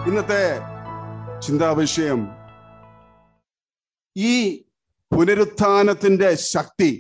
ഇന്നത്തെ ചിന്താവിഷയം ഈ പുനരുത്ഥാനത്തിന്റെ ശക്തി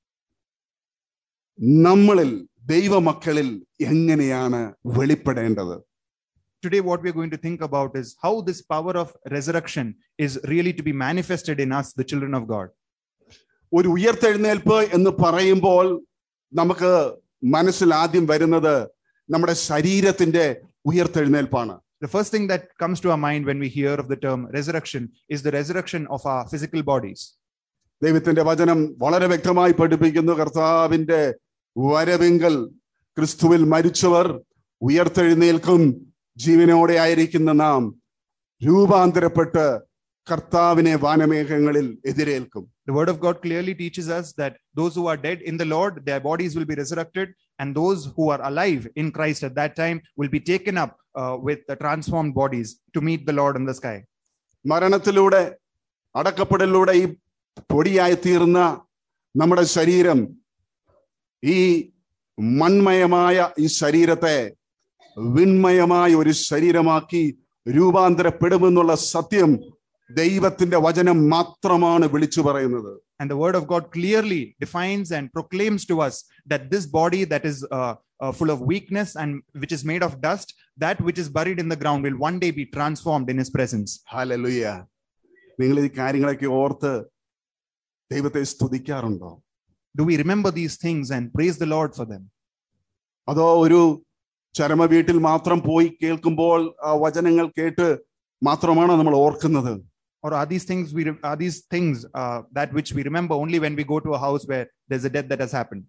നമ്മളിൽ ദൈവമക്കളിൽ എങ്ങനെയാണ് വെളിപ്പെടേണ്ടത് Today, what we're going to think about is how this power of resurrection is really to be manifested in us, the children of God. ഒരു ഉയർത്തെഴുന്നേൽപ്പ് എന്ന് പറയുമ്പോൾ നമുക്ക് മനസ്സിൽ ആദ്യം വരുന്നത് നമ്മുടെ ശരീരത്തിന്റെ ഉയർത്തെഴുന്നേൽപ്പാണ് The first thing that comes to our mind when we hear of the term resurrection is the resurrection of our physical bodies. ദൈവത്തിന്റെ വചനം വളരെ വ്യക്തമായി പഠിപ്പിക്കുന്നു കർത്താവിന്റെ വരവിങ്കൽ ക്രിസ്തുവിൽ മരിച്ചവർ ഉയർത്തെഴുന്നേൽക്കും ജീവനോടെ ആയിരിക്കുന്ന നാം രൂപാന്തരപ്പെട്ട് കർത്താവിനെ വാനമേഘങ്ങളിൽ എതിരേൽക്കും The word of God clearly teaches us that those who are dead in the Lord, their bodies will be resurrected, and those who are alive in Christ at that time will be taken up uh, with the transformed bodies to meet the Lord in the sky. മരണത്തിലൂടെ അടക്കപ്പെടലിലൂടെ ഈ പൊടിയായി തീർന്ന നമ്മുടെ ശരീരം ഈ മൺമയമായ ഈ ശരീരത്തെ വിൺമയമായ ഒരു ശരീരമാക്കി രൂപാന്തരപ്പെടുമെന്നുള്ള സത്യം ദൈവത്തിന്റെ വചനം മാത്രമാണ് വിളിച്ചു പറയുന്നത് And the word of God clearly defines and proclaims to us that this body that is uh, uh, full of weakness and which is made of dust, that which is buried in the ground will one day be transformed in his presence. ഹലലുയ നിങ്ങൾ ഈ കാര്യങ്ങളൊക്കെ ഓർത്ത് ദൈവത്തെ സ്തുതിക്കാറുണ്ടോ Do we remember these things and praise the Lord for them? അതോ ഒരു ചരമ വീട്ടിൽ മാത്രം പോയി കേൾക്കുമ്പോൾ ആ വചനങ്ങൾ കേട്ട് മാത്രമാണോ നമ്മൾ ഓർക്കുന്നത് Or are these things we re- are these things uh, that which we remember only when we go to a house where there's a death that has happened?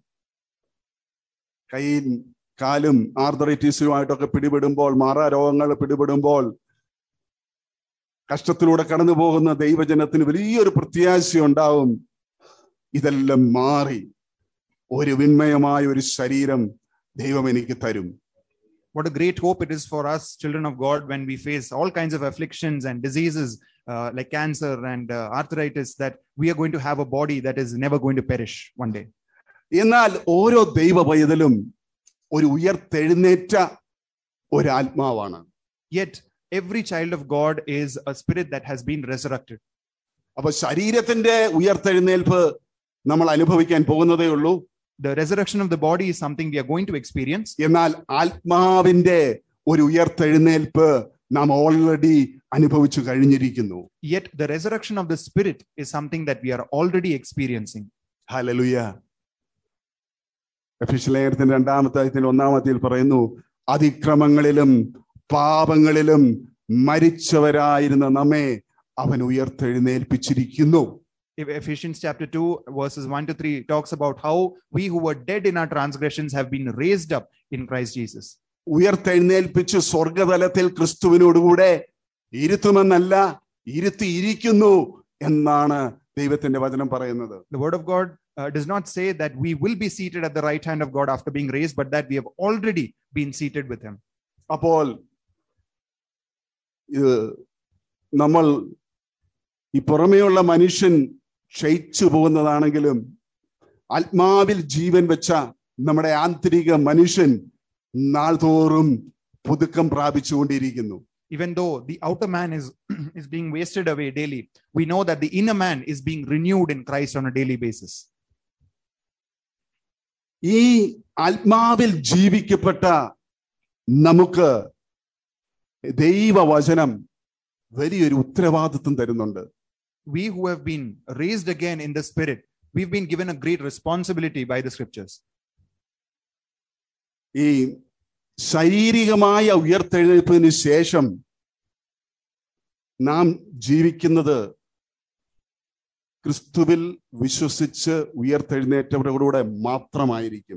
കൈയും കാലും ആർത്തറൈറ്റീസുമായിട്ടൊക്കെ പിടിപെടുമ്പോൾ മാറാ രോഗങ്ങൾ പിടിപെടുമ്പോൾ കഷ്ടത്തിലൂടെ കടന്നു പോകുന്ന ദൈവജനത്തിന് വലിയൊരു പ്രത്യാശ ഉണ്ടാവും ഇതെല്ലാം മാറി ഒരു വിന്മയമായ ഒരു ശരീരം ദൈവം എനിക്ക് തരും What a great hope it is for us, children of God, when we face all kinds of afflictions and diseases uh, like cancer and uh, arthritis, that we are going to have a body that is never going to perish one day. എന്നാൽ ഓരോ ദൈവ പൈതലും ഒരു ഉയർത്തെഴുന്നേറ്റ ഒരു ആത്മാവാണ് Yet, every child of God is a spirit that has been resurrected. അപ്പൊ ശരീരത്തിന്റെ ഉയർത്തെഴുന്നേൽപ്പ് നമ്മൾ അനുഭവിക്കാൻ പോകുന്നതേ ഉള്ളൂ The resurrection of the body is something we are going to experience, എന്നാൽ ആത്മാവിന്റെ ഒരു ഉയർത്തെഴുന്നേൽപ്പ് നാം ഓൾറെഡി അനുഭവിച്ചു കഴിഞ്ഞിരിക്കുന്നു yet, the resurrection of the spirit is something that we are already experiencing. ഹലലുയ ലേഖനത്തിന്റെ രണ്ടാമത്തെ അധ്യായത്തിന്റെ ഒന്നാമത്തിൽ പറയുന്നു അതിക്രമങ്ങളിലും പാപങ്ങളിലും മരിച്ചവരായിരുന്ന നമ്മെ അവൻ ഉയർത്തെഴുന്നേൽപ്പിച്ചിരിക്കുന്നു If Ephesians chapter 2, verses 1 to 3 talks about how we who were dead in our transgressions have been raised up in Christ Jesus. ഉയർത്തെഴുന്നേൽപ്പിച്ച് സ്വർഗതലത്തിൽ ക്രിസ്തുവിനോടുകൂടെ ഇരുത്തുമെന്നല്ല ഇരുത്തിയിരിക്കുന്നു എന്നാണ് ദൈവത്തിന്റെ വചനം പറയുന്നത് The word of God uh, does not say that we will be seated at the right hand of God after being raised, but that we have already been seated with him. അപ്പോൾ ഇത് നമ്മൾ ഈ പുറമേയുള്ള മനുഷ്യൻ ക്ഷയിച്ചു പോകുന്നതാണെങ്കിലും ആത്മാവിൽ ജീവൻ വെച്ച നമ്മുടെ ആന്തരിക മനുഷ്യൻ നാൾതോറും പുതുക്കം പ്രാപിച്ചുകൊണ്ടിരിക്കുന്നു Even though the outer man is, is being wasted away daily, we know that the inner man is being renewed in Christ on a daily basis. ഈ ആത്മാവിൽ ജീവിക്കപ്പെട്ട നമുക്ക് ദൈവവചനം വലിയൊരു ഉത്തരവാദിത്വം തരുന്നുണ്ട് We who have been raised again in the spirit, we've been given a great responsibility by the scriptures. ഈ ശാരീരികമായ ഉയർത്തെഴുന്നേൽപ്പിന് ശേഷം നാം ജീവിക്കുന്നത് ക്രിസ്തുവിൽ വിശ്വസിച്ച് ഉയർത്തെഴുന്നേറ്റവരോടുകൂടെ മാത്രമായിരിക്കും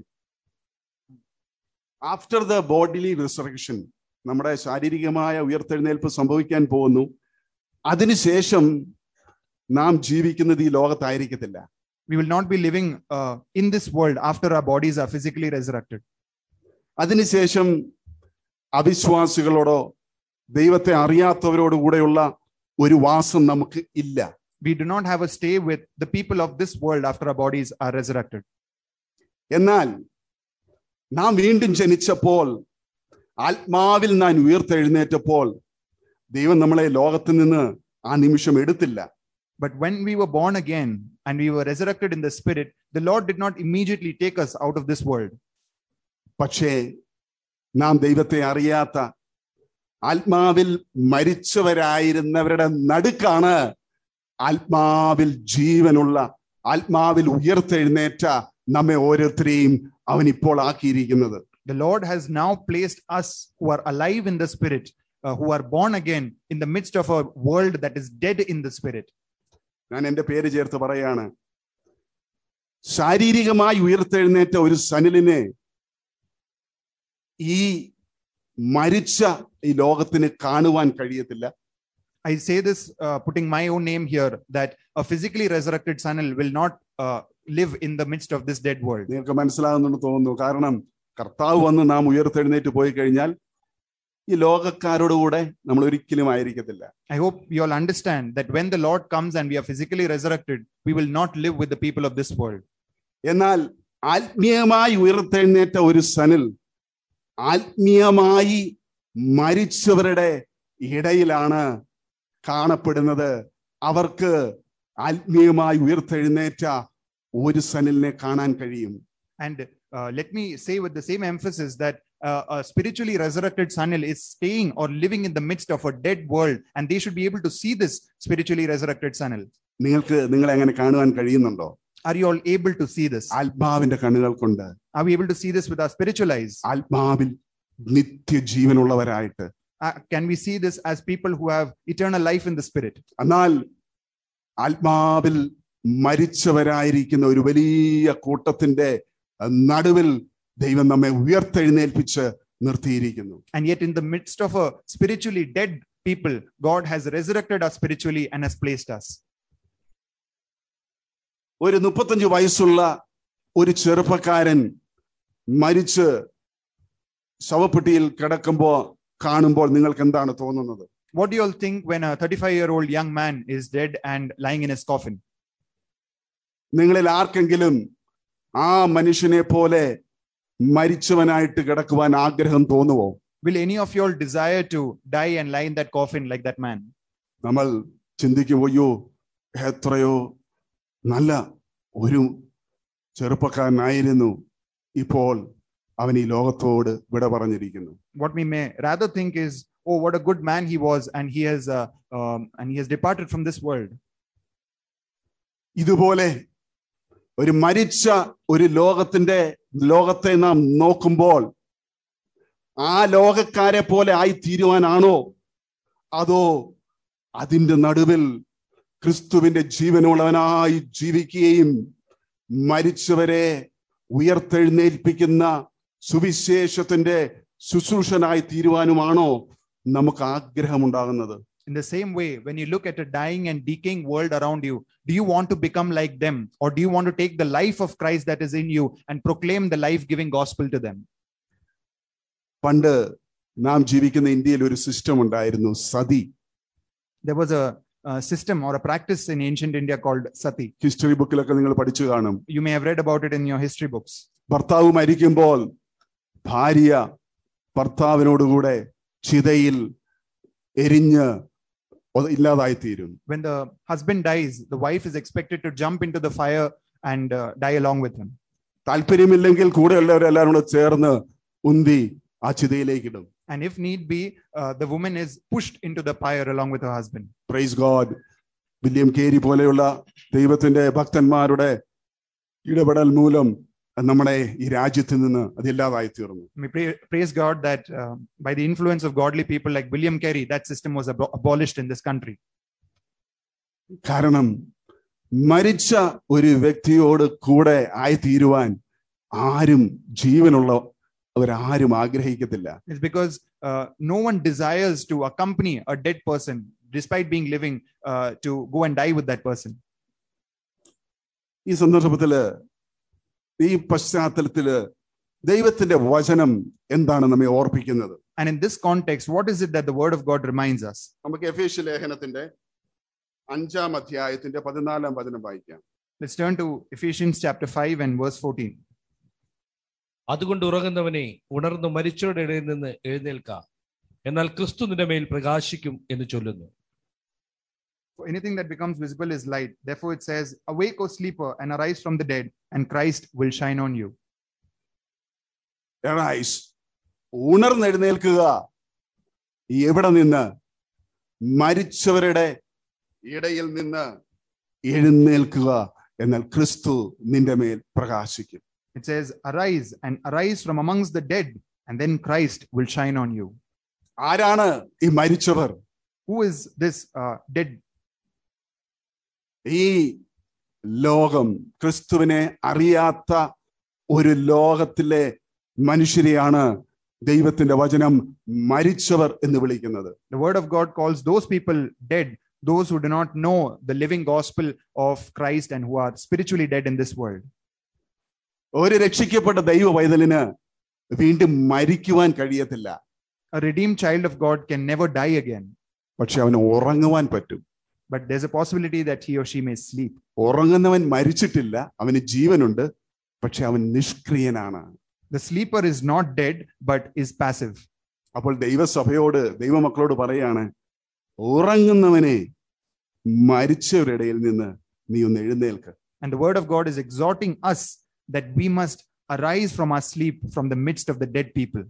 ആഫ്റ്റർ ദ ബോഡിലി റിസറക്ഷൻ നമ്മുടെ ശാരീരികമായ ഉയർത്തെഴുന്നേൽപ്പ് സംഭവിക്കാൻ പോകുന്നു അതിനുശേഷം നാം ജീവിക്കുന്നത് ഈ ലോകത്തായിരിക്കത്തില്ല We will not be living uh, in this world after our bodies are physically resurrected. അതിനുശേഷം അവിശ്വാസികളോടോ ദൈവത്തെ അറിയാത്തവരോട് കൂടെയുള്ള ഒരു വാസം നമുക്ക് ഇല്ല We do not have a stay with the people of this world after our bodies are resurrected. എന്നാൽ നാം വീണ്ടും ജനിച്ചപ്പോൾ ആത്മാവിൽ നാം ഉയർത്തെഴുന്നേറ്റപ്പോൾ ദൈവം നമ്മളെ ലോകത്തിൽ നിന്ന് ആ നിമിഷം എടുത്തില്ല But when we were born again and we were resurrected in the spirit, the Lord did not immediately take us out of this world. പക്ഷേ നാം ദൈവത്തെ അറിയാത്ത ആത്മാവിൽ മരിച്ചവരായിരുന്നവരുടെ നടുക്കാണ് ആത്മാവിൽ ജീവനുള്ള ആത്മാവിൽ ഉയർത്തെഴുന്നേറ്റ നമ്മെ ഓരോരുത്തരെയും അവൻ ഇപ്പോൾ ആക്കിയിരിക്കുന്നത് The Lord has now placed us who are alive in the spirit, uh, who are born again in the midst of a world that is dead in the spirit. ഞാൻ എൻ്റെ പേര് ചേർത്ത് പറയാണ് ശാരീരികമായി ഉയർത്തെഴുന്നേറ്റ ഒരു സനിലിനെ ഈ മരിച്ച ഈ ലോകത്തിന് കാണുവാൻ കഴിയത്തില്ല I say this uh, putting my own name here that a physically resurrected Sanil will not uh, live in the midst of this dead world. നിങ്ങൾക്ക് മനസ്സിലാകുന്നുണ്ട് തോന്നുന്നു കാരണം കർത്താവ് വന്ന് നാം ഉയർത്തെഴുന്നേറ്റ് പോയി കഴിഞ്ഞാൽ ഈ ലോകക്കാരോടുകൂടെ നമ്മൾ ഒരിക്കലും ആയിരിക്കത്തില്ല I hope you all understand that when the Lord comes and we are physically resurrected, we will not live with the people of this world. എന്നാൽ ആത്മീയമായി ഉയർത്തെഴുന്നേറ്റ ഒരു സനിൽ ആത്മീയമായി മരിച്ചവരുടെ ഇടയിലാണ് കാണപ്പെടുന്നത് അവർക്ക് ആത്മീയമായി ഉയർത്തെഴുന്നേറ്റ ഒരു സനിലിനെ കാണാൻ കഴിയും And uh, let me say with the same emphasis that uh, a spiritually resurrected Sanil is staying or living in the midst of a dead world, and they should be able to see this spiritually resurrected Sanil. നിങ്ങൾക്ക് നിങ്ങളെ അങ്ങനെ കാണുവാൻ കഴിയുന്നുണ്ടോ Are you all able to see this? ആത്മാവിന്റെ കണ്ണുകൾ കൊണ്ട് Are we able to see this with our spiritual eyes? ആത്മാവിൽ നിത്യജീവനുള്ളവരായിട്ട് Uh, can we see this as people who have eternal life in the spirit? എന്നാൽ ആത്മാവിൽ മരിച്ചവരായിരിക്കുന്ന ഒരു വലിയ കൂട്ടത്തിന്റെ നടുവിൽ ദൈവം നമ്മെ ഉയർത്തെഴുന്നേൽപ്പിച്ച് നിർത്തിയിരിക്കുന്നു And yet, in the midst of a spiritually dead people, God has resurrected us spiritually and has placed us. ഒരു മുപ്പത്തഞ്ച് വയസ്സുള്ള ഒരു ചെറുപ്പക്കാരൻ മരിച്ച് ശവപ്പെട്ടിയിൽ കിടക്കുമ്പോൾ കാണുമ്പോൾ നിങ്ങൾക്ക് എന്താണ് തോന്നുന്നത് What do you all think when a 35 year old young man is dead and lying in his coffin? നിങ്ങളിൽ ആർക്കെങ്കിലും ആ മനുഷ്യനെ പോലെ മരിച്ചവനായിട്ട് കിടക്കുവാൻ ആഗ്രഹം തോന്നുവോ Will any of you all desire to die and lie in that coffin like that man? നമ്മൾ ചിന്തിക്കും അയ്യോ എത്രയോ നല്ല ഒരു ചെറുപ്പക്കാരനായിരുന്നു ഇപ്പോൾ അവൻ ഈ ലോകത്തോട് വിട പറഞ്ഞിരിക്കുന്നു What we may rather think is, oh, what a good man he was, and he has uh, um, and he has departed from this world. ഇതുപോലെ ഒരു മരിച്ച ഒരു ലോകത്തിന്റെ ലോകത്തെ നാം നോക്കുമ്പോൾ ആ ലോകക്കാരെ പോലെ ആയി തീരുവാനാണോ അതോ അതിന്റെ നടുവിൽ ക്രിസ്തുവിന്റെ ജീവനുള്ളവനായി ജീവിക്കുകയും മരിച്ചവരെ ഉയർത്തെഴുന്നേൽപ്പിക്കുന്ന സുവിശേഷത്തിന്റെ ശുശ്രൂഷനായി തീരുവാനുമാണോ നമുക്ക് ആഗ്രഹമുണ്ടാകുന്നത് In the same way, when you look at a dying and decaying world around you, do you want to become like them, or do you want to take the life of Christ that is in you and proclaim the life giving gospel to them? പണ്ട് നാം ജീവിക്കുന്ന ഇന്ത്യയിൽ ഒരു system ഉണ്ടായിരുന്നു sati There was a, a system or a practice in ancient India called sati. History ബുക്കിലൊക്കെ നിങ്ങൾ പഠിച്ചു കാണും You may have read about it in your history books. ഭർത്താവ് മരിക്കുമ്പോൾ ഭാര്യ ഭർത്താവിനോടുകൂടെ ചിതയിൽ എരിഞ്ഞ് ഒ- ഇല്ലാതായിത്തീരും When the husband dies, the wife is expected to jump into the fire and uh, die along with him. താല്പര്യമില്ലെങ്കിൽ കൂടെയുള്ളവരെല്ലാവരും കൂടെ ചേർന്ന് ഉന്തി ആ ചിതയിലേക്ക് ഇടും And if need be, uh, the woman is pushed into the fire along with her husband. Praise God William Carey പോലെയുള്ള ദൈവത്തിന്റെ ഭക്തന്മാരുടെ ഇടപെടൽ മൂലം നമ്മുടെ ഈ രാജ്യത്ത് നിന്ന് അത് ഇല്ലാതായി തീർന്നു We pray, praise God that uh, by the influence of godly people like William Carey, that system was abo- abolished in this country. കാരണം മരിച്ച ഒരു വ്യക്തിയോട് കൂടെ ആയി തീരുവാൻ ആരും ജീവനുള്ള അവരാരും ആഗ്രഹിക്കത്തില്ല It's because uh, no one desires to accompany a dead person despite being living uh, to go and die with that person. ഈ സന്ദർഭത്തില് ഈ പശ്ചാത്തലത്തില് ദൈവത്തിന്റെ വചനം എന്താണ് നമ്മെ ഓർപ്പിക്കുന്നത് And in this context, what is it that the word of God reminds us? നമുക്ക് എഫേഷ്യ ലേഖനത്തിന്റെ അഞ്ചാം അധ്യായത്തിന്റെ പതിനാലാം വചനം വായിക്കാം Let's turn to Ephesians chapter 5 and verse 14. അതുകൊണ്ട് ഉറങ്ങുന്നവനെ ഉണർന്നു മരിച്ചവരുടെ ഇടയിൽ നിന്ന് എഴുന്നേൽക്ക എന്നാൽ ക്രിസ്തു നിന്റെ മേൽ പ്രകാശിക്കും എന്ന് ചൊല്ലുന്നു For anything that becomes visible is light. Therefore, it says, Awake, O sleeper, and arise from the dead, and Christ will shine on you. Arise. ഉണർന്നെഴുന്നേൽക്കുക എവിടെ നിന്ന് മരിച്ചവരുടെ ഇടയിൽ നിന്ന് എഴുന്നേൽക്കുക എന്നാൽ ക്രിസ്തു നിന്റെ മേൽ പ്രകാശിക്കും It says, Arise and arise from amongst the dead, and then Christ will shine on you. ആരാണ് ഈ മരിച്ചവർ Who is this uh, dead? ഈ ലോകം ക്രിസ്തുവിനെ അറിയാത്ത ഒരു ലോകത്തിലെ മനുഷ്യരെയാണ് ദൈവത്തിന്റെ വചനം മരിച്ചവർ എന്ന് വിളിക്കുന്നത് The word of God calls those people dead, those who do not know the living gospel of Christ and who are spiritually dead in this world. ഒരു രക്ഷിക്കപ്പെട്ട ദൈവ പൈതലിന് വീണ്ടും മരിക്കുവാൻ കഴിയത്തില്ല A redeemed child of God can never die again, പക്ഷെ അവന് ഉറങ്ങുവാൻ പറ്റും but there's a possibility that he or she may sleep. ഉറങ്ങുന്നവൻ മരിച്ചിട്ടില്ല അവന് ജീവനുണ്ട് പക്ഷെ അവൻ നിഷ്ക്രിയനാണ് The sleeper is not dead, but is passive. അപ്പോൾ ദൈവസഭയോട് ദൈവമക്കളോട് പറയാണ് ഉറങ്ങുന്നവനെ മരിച്ചവരുടെ ഇടയിൽ നിന്ന് നീ ഒന്ന് എഴുന്നേൽക്ക് And the word of God is exhorting us that we must arise from our sleep from the midst of the dead people.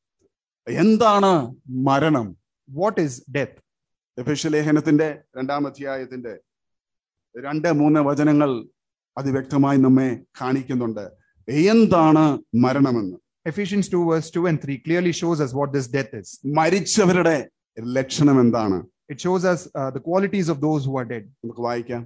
എന്താണ് മരണം What is death? എഫേഷ്യ ലേഖനത്തിന്റെ രണ്ടാം അധ്യായത്തിന്റെ രണ്ട് മൂന്ന് വചനങ്ങൾ അത് വ്യക്തമായി നമ്മെ കാണിക്കുന്നുണ്ട് എന്താണ് മരണമെന്ന് Ephesians 2, verse 2 and 3 clearly shows us what this death is. മരിച്ചവരുടെ ലക്ഷണം എന്താണ് It shows us uh, the qualities of those who are dead. നമുക്ക് വായിക്കാം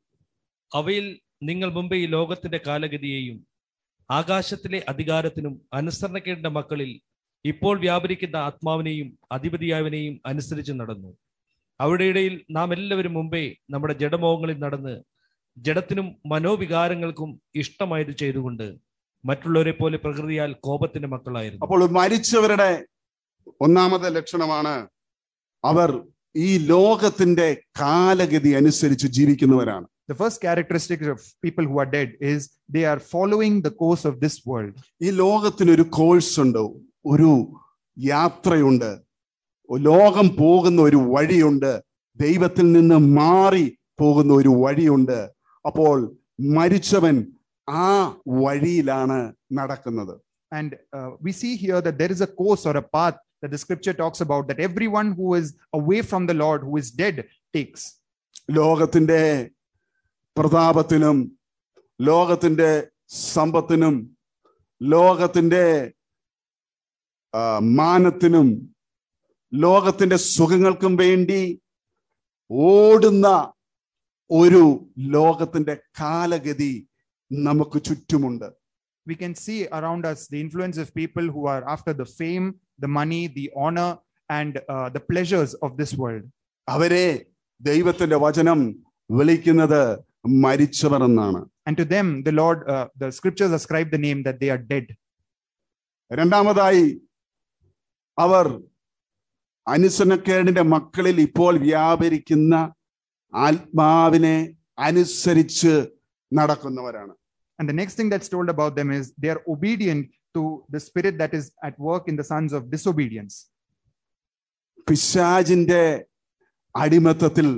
അവയിൽ നിങ്ങൾ മുമ്പ് ഈ ലോകത്തിന്റെ കാലഗതിയെയും ആകാശത്തിലെ അധികാരത്തിനും അനുസരണക്കേണ്ട മക്കളിൽ ഇപ്പോൾ വ്യാപരിക്കുന്ന ആത്മാവിനെയും അധിപതിയാവിനെയും അനുസരിച്ച് നടന്നു അവിടെ ഇടയിൽ നാം എല്ലാവരും മുമ്പേ നമ്മുടെ ജഡമോഹങ്ങളിൽ നടന്ന് ജഡത്തിനും മനോവികാരങ്ങൾക്കും ഇഷ്ടമായത് ചെയ്തുകൊണ്ട് മറ്റുള്ളവരെ പോലെ പ്രകൃതിയാൽ കോപത്തിന്റെ മക്കളായിരുന്നു അപ്പോൾ മരിച്ചവരുടെ ഒന്നാമത്തെ ലക്ഷണമാണ് അവർ ഈ ലോകത്തിന്റെ കാലഗതി അനുസരിച്ച് ജീവിക്കുന്നവരാണ് The first characteristic of people who are dead is they are following the course of this world. ഈ ലോകത്തിന് ഒരു കോഴ്സ് ഉണ്ട് ഒരു യാത്രയുണ്ട് ലോകം പോകുന്ന ഒരു വഴിയുണ്ട് ദൈവത്തിൽ നിന്ന് മാറി പോകുന്ന ഒരു വഴിയുണ്ട് അപ്പോൾ മരിച്ചവൻ ആ വഴിയിലാണ് നടക്കുന്നത് And uh, we see here that there is a course or a path that the scripture talks about that everyone who is away from the Lord, who is dead, takes. ലോകത്തിന്റെ പ്രതാപത്തിനും ലോകത്തിന്റെ സമ്പത്തിനും ലോകത്തിന്റെ ആ, മാനത്തിനും ലോകത്തിന്റെ സുഖങ്ങൾക്കും വേണ്ടി ഓടുന്ന ഒരു ലോകത്തിന്റെ കാലഗതി നമുക്ക് ചുറ്റുമുണ്ട് We can see around us the influence of people who are after the fame, the money, the honor, and uh, the pleasures of this world. അവരെ ദൈവത്തിന്റെ വചനം വിളിക്കുന്നത് മരിച്ചവർ എന്നാണ് And to them, the Lord, uh, the scriptures ascribe the name that they are dead. രണ്ടാമതായി അവർ അനുസരണക്കേടിന്റെ മക്കളിൽ ഇപ്പോൾ വ്യാപരിക്കുന്ന ആത്മാവിനെ അനുസരിച്ച് നടക്കുന്നവരാണ് And the next thing that's told about them is they are obedient to the spirit that is at work in the sons of disobedience. പിശാജിന്റെ അടിമത്തത്തിൽ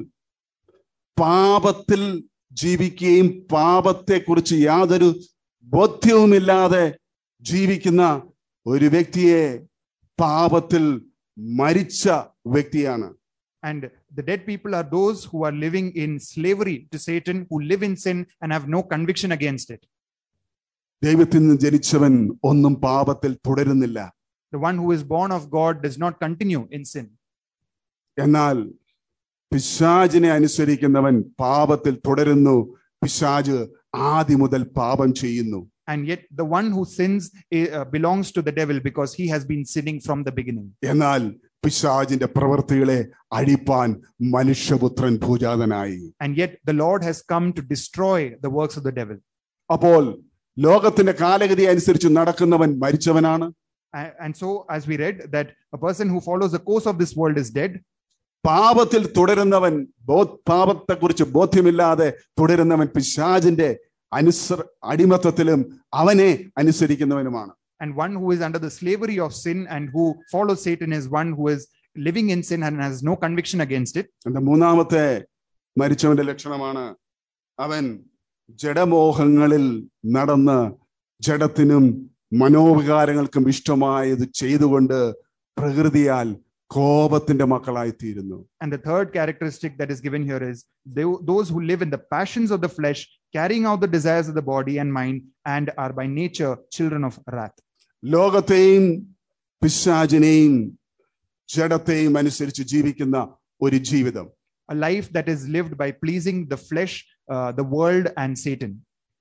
പാപത്തിൽ ജീവിക്കുകയും പാപത്തെക്കുറിച്ച് യാതൊരു ബോധ്യവുമില്ലാതെ ജീവിക്കുന്ന ഒരു വ്യക്തിയെ പാപത്തിൽ മരിച്ച വ്യക്തിയാണ് And the dead people are those who are living in slavery to Satan, who live in sin and have no conviction against it. ദൈവത്തിൽ നിന്ന് ജനിച്ചവൻ ഒന്നും പാപത്തിൽ തുടരുന്നില്ല The one who is born of God does not continue in sin. എന്നാൽ പിശാജിനെ അനുസരിക്കുന്നവൻ പാപത്തിൽ തുടരുന്നു പിശാജ് ആദ്യം മുതൽ പാപം ചെയ്യുന്നു And yet, the one who sins eh, uh, belongs to the devil because he has been sinning from the beginning. എന്നാൽ പിശാജിന്റെ പ്രവൃത്തികളെ അഴിപ്പാൻ മനുഷ്യപുത്രൻ ഭൂജാതനായി And yet, the Lord has come to destroy the works of the devil. അപ്പോൾ ലോകത്തിന്റെ കാലഗതി അനുസരിച്ച് നടക്കുന്നവൻ മരിച്ചവനാണ് A- And so, as we read, that a person who follows the course of this world is dead, പാപത്തിൽ തുടരുന്നവൻ ബോ- പാപത്തെക്കുറിച്ച് ബോധ്യമില്ലാതെ തുടരുന്നവൻ പിശാജിന്റെ അനുസർ അടിമത്തത്തിലും അവനെ അനുസരിക്കുന്നവനുമാണ് And one who is under the slavery of sin and who follows Satan is one who is living in sin and has no conviction against it. എന്റെ മൂന്നാമത്തെ മരിച്ചവന്റെ ലക്ഷണമാണ് അവൻ ജഡമോഹങ്ങളിൽ നടന്ന് ജഡത്തിനും മനോവികാരങ്ങൾക്കും ഇഷ്ടമായത് ചെയ്തുകൊണ്ട് പ്രകൃതിയാൽ കോപത്തിന്റെ മക്കളായി തീരുന്നു And the third characteristic that is given here is tho- those who live in the passions of the flesh, carrying out the desires of the body and mind, and are by nature children of wrath. ലോകത്തെയും പിശാചിനെയും ജഡത്തെയും അനുസരിച്ച് ജീവിക്കുന്ന ഒരു ജീവിതം A life that is lived by pleasing the flesh, uh, the world, and Satan.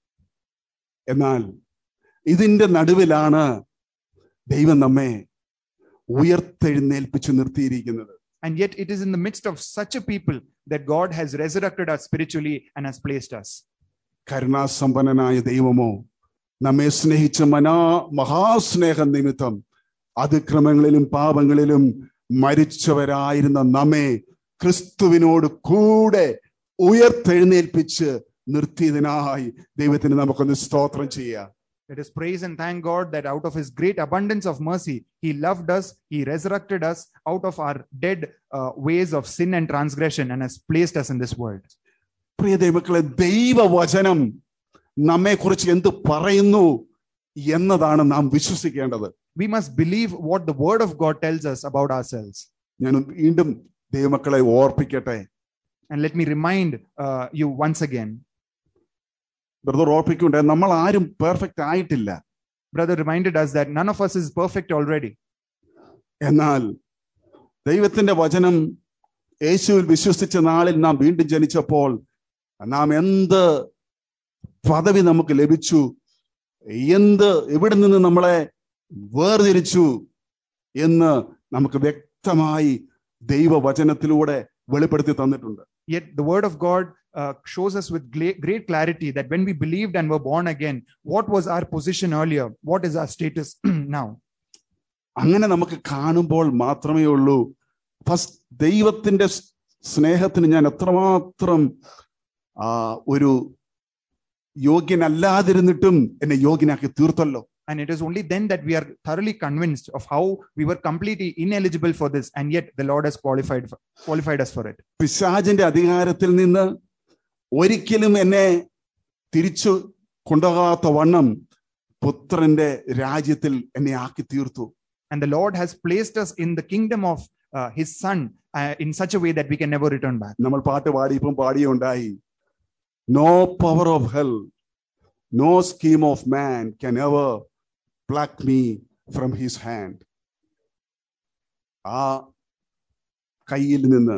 എന്നാൽ ഇതിന്റെ നടുവിലാണ് ദൈവം നമ്മെ ഉയർത്തെഴുന്നേൽപ്പിച്ചു നിർത്തിയിരിക്കുന്നത് And yet, it is in the midst of such a people that God has resurrected us spiritually and has placed us. കരുണാസമ്പന്നനായ ദൈവമോ നമ്മെ സ്നേഹിച്ച മനാ മഹാസ്നേഹ നിമിത്തം അതിക്രമങ്ങളിലും പാപങ്ങളിലും മരിച്ചവരായിരുന്ന നമ്മെ ക്രിസ്തുവിനോട് കൂടെ ഉയർത്തെഴുന്നേൽപ്പിച്ച് നിർത്തിയതിനായി ദൈവത്തിന് നമുക്കൊന്ന് സ്തോത്രം ചെയ്യാം Let us praise and thank God that out of His great abundance of mercy, He loved us, He resurrected us out of our dead uh, ways of sin and transgression, and has placed us in this world. പ്രിയ ദൈവക്കളെ ദൈവവചനം നമ്മെ കുറിച്ച് എന്ത് പറയുന്നു എന്നതാണ് നാം വിശ്വസിക്കേണ്ടത് We must believe what the Word of God tells us about ourselves. ഞാൻ വീണ്ടും ദൈവമക്കളെ ഓർപ്പിക്കട്ടെ And let me remind uh, you once again. Brother ഓർപ്പിക്കണ്ടേ നമ്മൾ ആരും പെർഫെക്റ്റ് ആയിട്ടില്ല Brother reminded us that none of us is perfect already. എന്നാൽ ദൈവത്തിന്റെ വചനം യേശുവിൽ വിശ്വസിച്ച നാളിൽ നാം വീണ്ടും ജനിച്ചപ്പോൾ നാം എന്ത് പദവി നമുക്ക് ലഭിച്ചു എന്ത് എവിടെ നിന്ന് നമ്മളെ വേർതിരിച്ചു എന്ന് നമുക്ക് വ്യക്തമായി ദൈവവചനത്തിലൂടെ വെളിപ്പെടുത്തി തന്നിട്ടുണ്ട് Yet the Word of God uh, shows us with gla- great clarity that when we believed and were born again, what was our position earlier? What is our status now? അങ്ങനെ നമുക്ക് കാണുമ്പോൾ മാത്രമേ ഉള്ളൂ ഫസ്റ്റ് ദൈവത്തിന്റെ സ് സ്നേഹത്തിന് ഞാൻ എത്രമാത്രം ആ ഒരു യോഗ്യനല്ലാതിരുന്നിട്ടും എന്നെ യോഗ്യനാക്കി തീർത്തല്ലോ And it is only then that we are thoroughly convinced of how we were completely ineligible for this, and yet the Lord has qualified for, qualified us for it. പിശാചിന്റെ അധികാരത്തിൽ നിന്ന് ഒരിക്കലും എന്നെ തിരിച്ചു കൊണ്ടുപോകാത്ത വണ്ണം പുത്രന്റെ രാജ്യത്തിൽ എന്നെ ആക്കി തീർത്തു And the Lord has placed us in the kingdom of uh, His Son uh, in such a way that we can never return back. നമ്മൾ പാട്ട് പാടിയപ്പം പാടിയുണ്ടായി no power of hell no scheme of man can ever pluck me from his hand ആ കയ്യിൽ നിന്ന്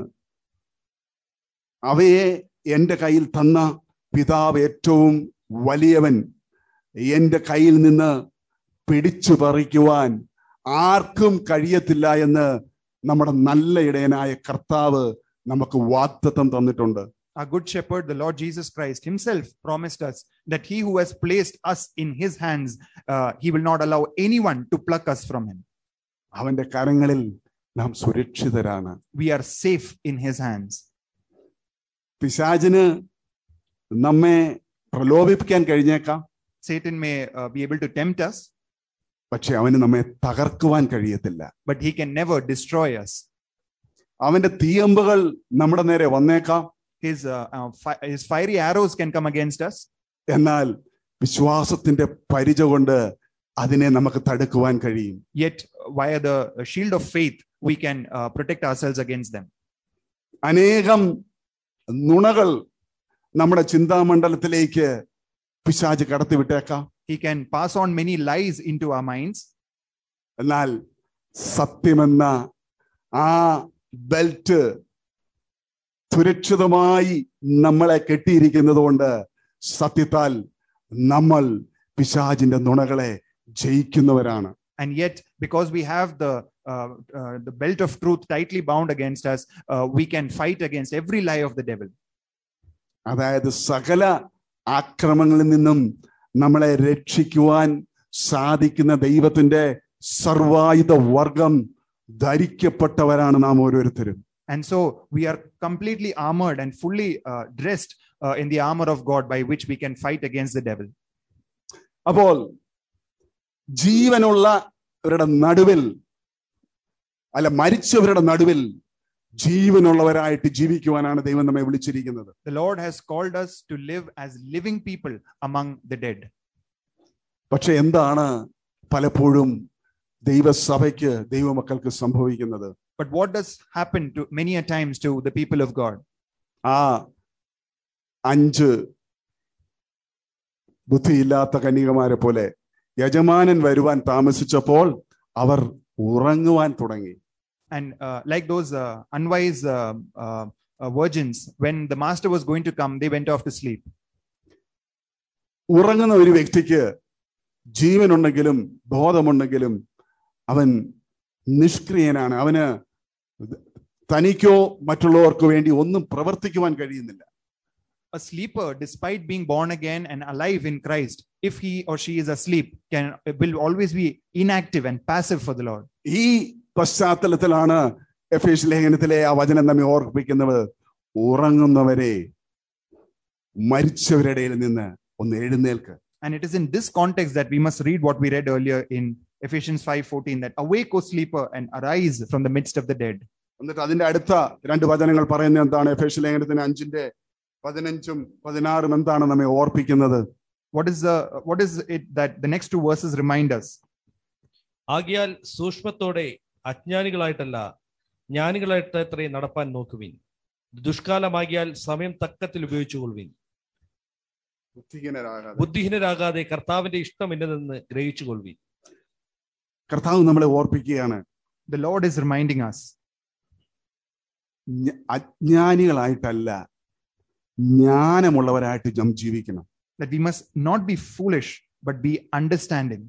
അവയെ എൻ്റെ കയ്യിൽ തന്ന പിതാവ് ഏറ്റവും വലിയവൻ എൻ്റെ കയ്യിൽ നിന്ന് പിടിച്ചു പറിക്കുവാൻ ആർക്കും കഴിയത്തില്ല എന്ന് നമ്മുടെ നല്ല ഇടയനായ കർത്താവ് നമുക്ക് വാഗ്ദത്തം തന്നിട്ടുണ്ട് Our good shepherd, the Lord Jesus Christ Himself, promised us that He who has placed us in His hands, uh, He will not allow anyone to pluck us from Him. അവന്റെ കരങ്ങളിൽ നാം സുരക്ഷിതരാണ് We are safe in His hands. പിശാചിന് നമ്മെ പ്രലോഭിപ്പിക്കാൻ കഴിഞ്ഞേക്കാം Satan may uh, be able to tempt us, പക്ഷെ അവന് നമ്മെ തകർക്കുവാൻ കഴിയത്തില്ല but he can never destroy us. അവന്റെ തീയമ്പുകൾ നമ്മുടെ നേരെ വന്നേക്കാം His, uh, uh, fi- his fiery arrows can come against us, എന്നാൽ വിശ്വാസത്തിന്റെ പരിച കൊണ്ട് അതിനെ നമുക്ക് തടുക്കുവാൻ കഴിയും yet via the shield of faith, we can uh, protect ourselves against them. അനേകം നുണകൾ നമ്മുടെ ചിന്താമണ്ഡലത്തിലേക്ക് പിശാച് കടത്തിവിട്ടേക്കാം He can pass on many lies into our minds, എന്നാൽ സത്യമെന്ന ആ ബെൽറ്റ് സുരക്ഷിതമായി നമ്മളെ കെട്ടിയിരിക്കുന്നത് കൊണ്ട് സത്യത്താൽ നമ്മൾ പിശാചിന്റെ നുണകളെ ജയിക്കുന്നവരാണ് and yet because we have the uh, uh, the belt of truth tightly bound against us, uh, we can fight against every lie of the devil. അതായത് സകല ആക്രമങ്ങളിൽ നിന്നും നമ്മളെ രക്ഷിക്കുവാൻ സാധിക്കുന്ന ദൈവത്തിന്റെ സർവായുധ വർഗം ധരിക്കപ്പെട്ടവരാണ് നാം ഓരോരുത്തരും And so we are completely armored and fully uh, dressed uh, in the armor of God by which we can fight against the devil. അപ്പോൾ ജീവനുള്ളവരുടെ നടുവിൽ അല്ല മരിച്ചവരുടെ നടുവിൽ ജീവനുള്ളവരായിട്ട് ജീവിക്കുവാനാണ് ദൈവം നമ്മെ വിളിച്ചിരിക്കുന്നത് The Lord has called us to live as living people among the dead. പക്ഷെ എന്താണ് പലപ്പോഴും ദൈവസഭയ്ക്ക് ദൈവമക്കൾക്ക് സംഭവിക്കുന്നത് But what does happen to many a times to the people of God? ആ അഞ്ച് ബുദ്ധിയില്ലാത്ത കന്യകമാരെ പോലെ യജമാനൻ വരുവാൻ താമസിച്ചപ്പോൾ അവർ ഉറങ്ങുവാൻ തുടങ്ങി And uh, like those uh, unwise uh, uh, uh, virgins, when the master was going to come, they went off to sleep. ഉറങ്ങുന്ന ഒരു വ്യക്തിക്ക് ജീവനുണ്ടെങ്കിലും ബോധമുണ്ടെങ്കിലും അവൻ നിഷ്ക്രിയനാണ് അവന് തനിക്കോ മറ്റുള്ളവർക്കോ വേണ്ടി ഒന്നും പ്രവർത്തിക്കുവാൻ കഴിയുന്നില്ല A sleeper, despite being born again and alive in Christ, if he or she is asleep, can will always be inactive and passive for the Lord. ഈ പശ്ചാത്തലത്തിലാണ് എഫ് എസ് ലേഖനത്തിലെ ആ വചനം നമ്മെ ഓർപ്പിക്കുന്നത് ഉറങ്ങുന്നവരെ മരിച്ചവരുടെ ഇടയിൽ നിന്ന് ഒന്ന് എഴുന്നേൽക്ക് And it is in this context that we must read what we read earlier in Ephesians 5:14 that awake, O sleeper, and arise from the midst of the dead. എന്നിട്ട് അതിന്റെ അടുത്ത രണ്ട് വചനങ്ങൾ പറയുന്നത് എന്താണ് എഫ് എസ് ലേഖനത്തിന് അഞ്ചിന്റെ പതിനഞ്ചും പതിനാറും എന്താണ് നമ്മെ ഓർപ്പിക്കുന്നത് What is the what is it that the next two verses remind us? ആകിയാൽ സൂക്ഷ്മത്തോടെ അജ്ഞാനികളായിട്ടല്ല ജ്ഞാനികളായിട്ട് അത്രേ നടപ്പാൻ നോക്കുവിൻ ദുഷ്കാലമാകിയാൽ സമയം തക്കത്തിൽ ഉപയോഗിച്ചുകൊള്ളുവിൻ ബുദ്ധിഹീനരാകാതെ ബുദ്ധിഹീനരാകാതെ കർത്താവിന്റെ ഇഷ്ടം എന്നതെന്ന് ഗ്രഹിച്ചുകൊള്ളുവിൻ കർത്താവ് നമ്മളെ ഓർപ്പിക്കുകയാണ് The Lord is reminding us ഞ- അജ്ഞാനികളായിട്ടല്ല ജ്ഞാനമുള്ളവരായിട്ട് നാം ജീവിക്കണം that we must not be foolish but be understanding.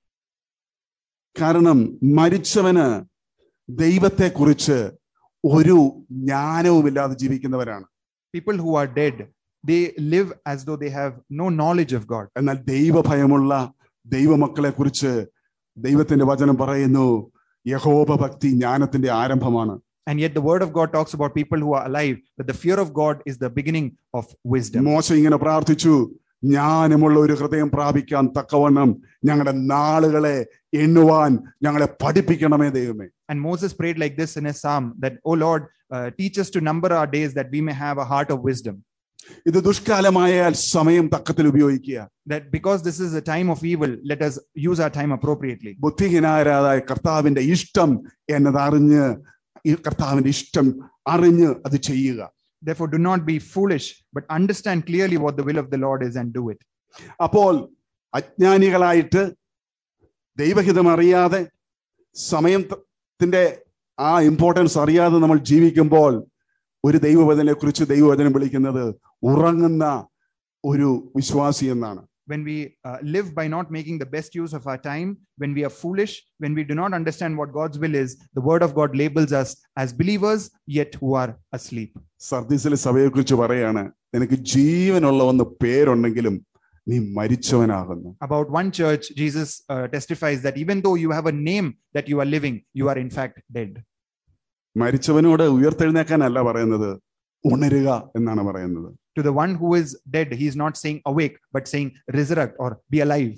കാരണം മരിച്ചവന് ദൈവത്തെക്കുറിച്ച് ഒരു ജ്ഞാനവുമില്ലാതെ ജീവിക്കുന്നവരാണ് People who are dead, they live as though they have no knowledge of God. എന്നാൽ ദൈവഭയമുള്ള ദൈവമക്കളെ കുറിച്ച് ദൈവത്തിന്റെ വചനം പറയുന്നു യഹോബ ഭക്തി ജ്ഞാനത്തിന്റെ ആരംഭമാണ് And yet, the word of God talks about people who are alive, that the fear of God is the beginning of wisdom. മോശ ഇങ്ങനെ പ്രാർത്ഥിച്ചു ജ്ഞാനമുള്ള ഒരു ഹൃദയം പ്രാപിക്കാൻ തക്കവണ്ണം ഞങ്ങളുടെ നാളുകളെ എണ്ണുവാൻ ഞങ്ങളെ പഠിപ്പിക്കണമേ ദൈവമേ And Moses prayed like this in his psalm that, Oh Lord, uh, teach us to number our days that we may have a heart of wisdom. ഇത് ദുഷ്കാലമായാൽ സമയം തക്കത്തിൽ ഉപയോഗിക്കുക That because this is a time of evil, let us use our time appropriately. ബുദ്ധിഹീനാരായ കർത്താവിന്റെ ഇഷ്ടം എന്നതറിഞ്ഞ് ഈ കർത്താവിന്റെ ഇഷ്ടം അറിഞ്ഞ് അത് ചെയ്യുക Therefore, do not be foolish, but understand clearly what the will of the Lord is and do it. അപ്പോൾ അജ്ഞാനികളായിട്ട് ദൈവഹിതം അറിയാതെ സമയത്തിന്റെ ആ ഇമ്പോർട്ടൻസ് അറിയാതെ നമ്മൾ ജീവിക്കുമ്പോൾ ഒരു ദൈവവചനെ കുറിച്ച് ദൈവവചനം വിളിക്കുന്നത് ഉറങ്ങുന്ന ഒരു വിശ്വാസി എന്നാണ് when we uh, live by not making the best use of our time, when we are foolish, when we do not understand what God's will is, the word of God labels us as believers, yet who are asleep. സർദീസിലെ സഭയെ കുറിച്ച് പറയാണ് നിനക്ക് ജീവനുള്ള ഒന്ന് പേരുണ്ടെങ്കിലും നീ മരിച്ചവനാകുന്നു About one church, Jesus uh, testifies that even though you have a name that you are living, you are in fact dead. മരിച്ചവനോട് ഉയർത്തെഴുന്നേക്കാനല്ല പറയുന്നത് ഉണരുക എന്നാണ് പറയുന്നത് To the one who is dead, he is not saying awake, but saying resurrect or be alive.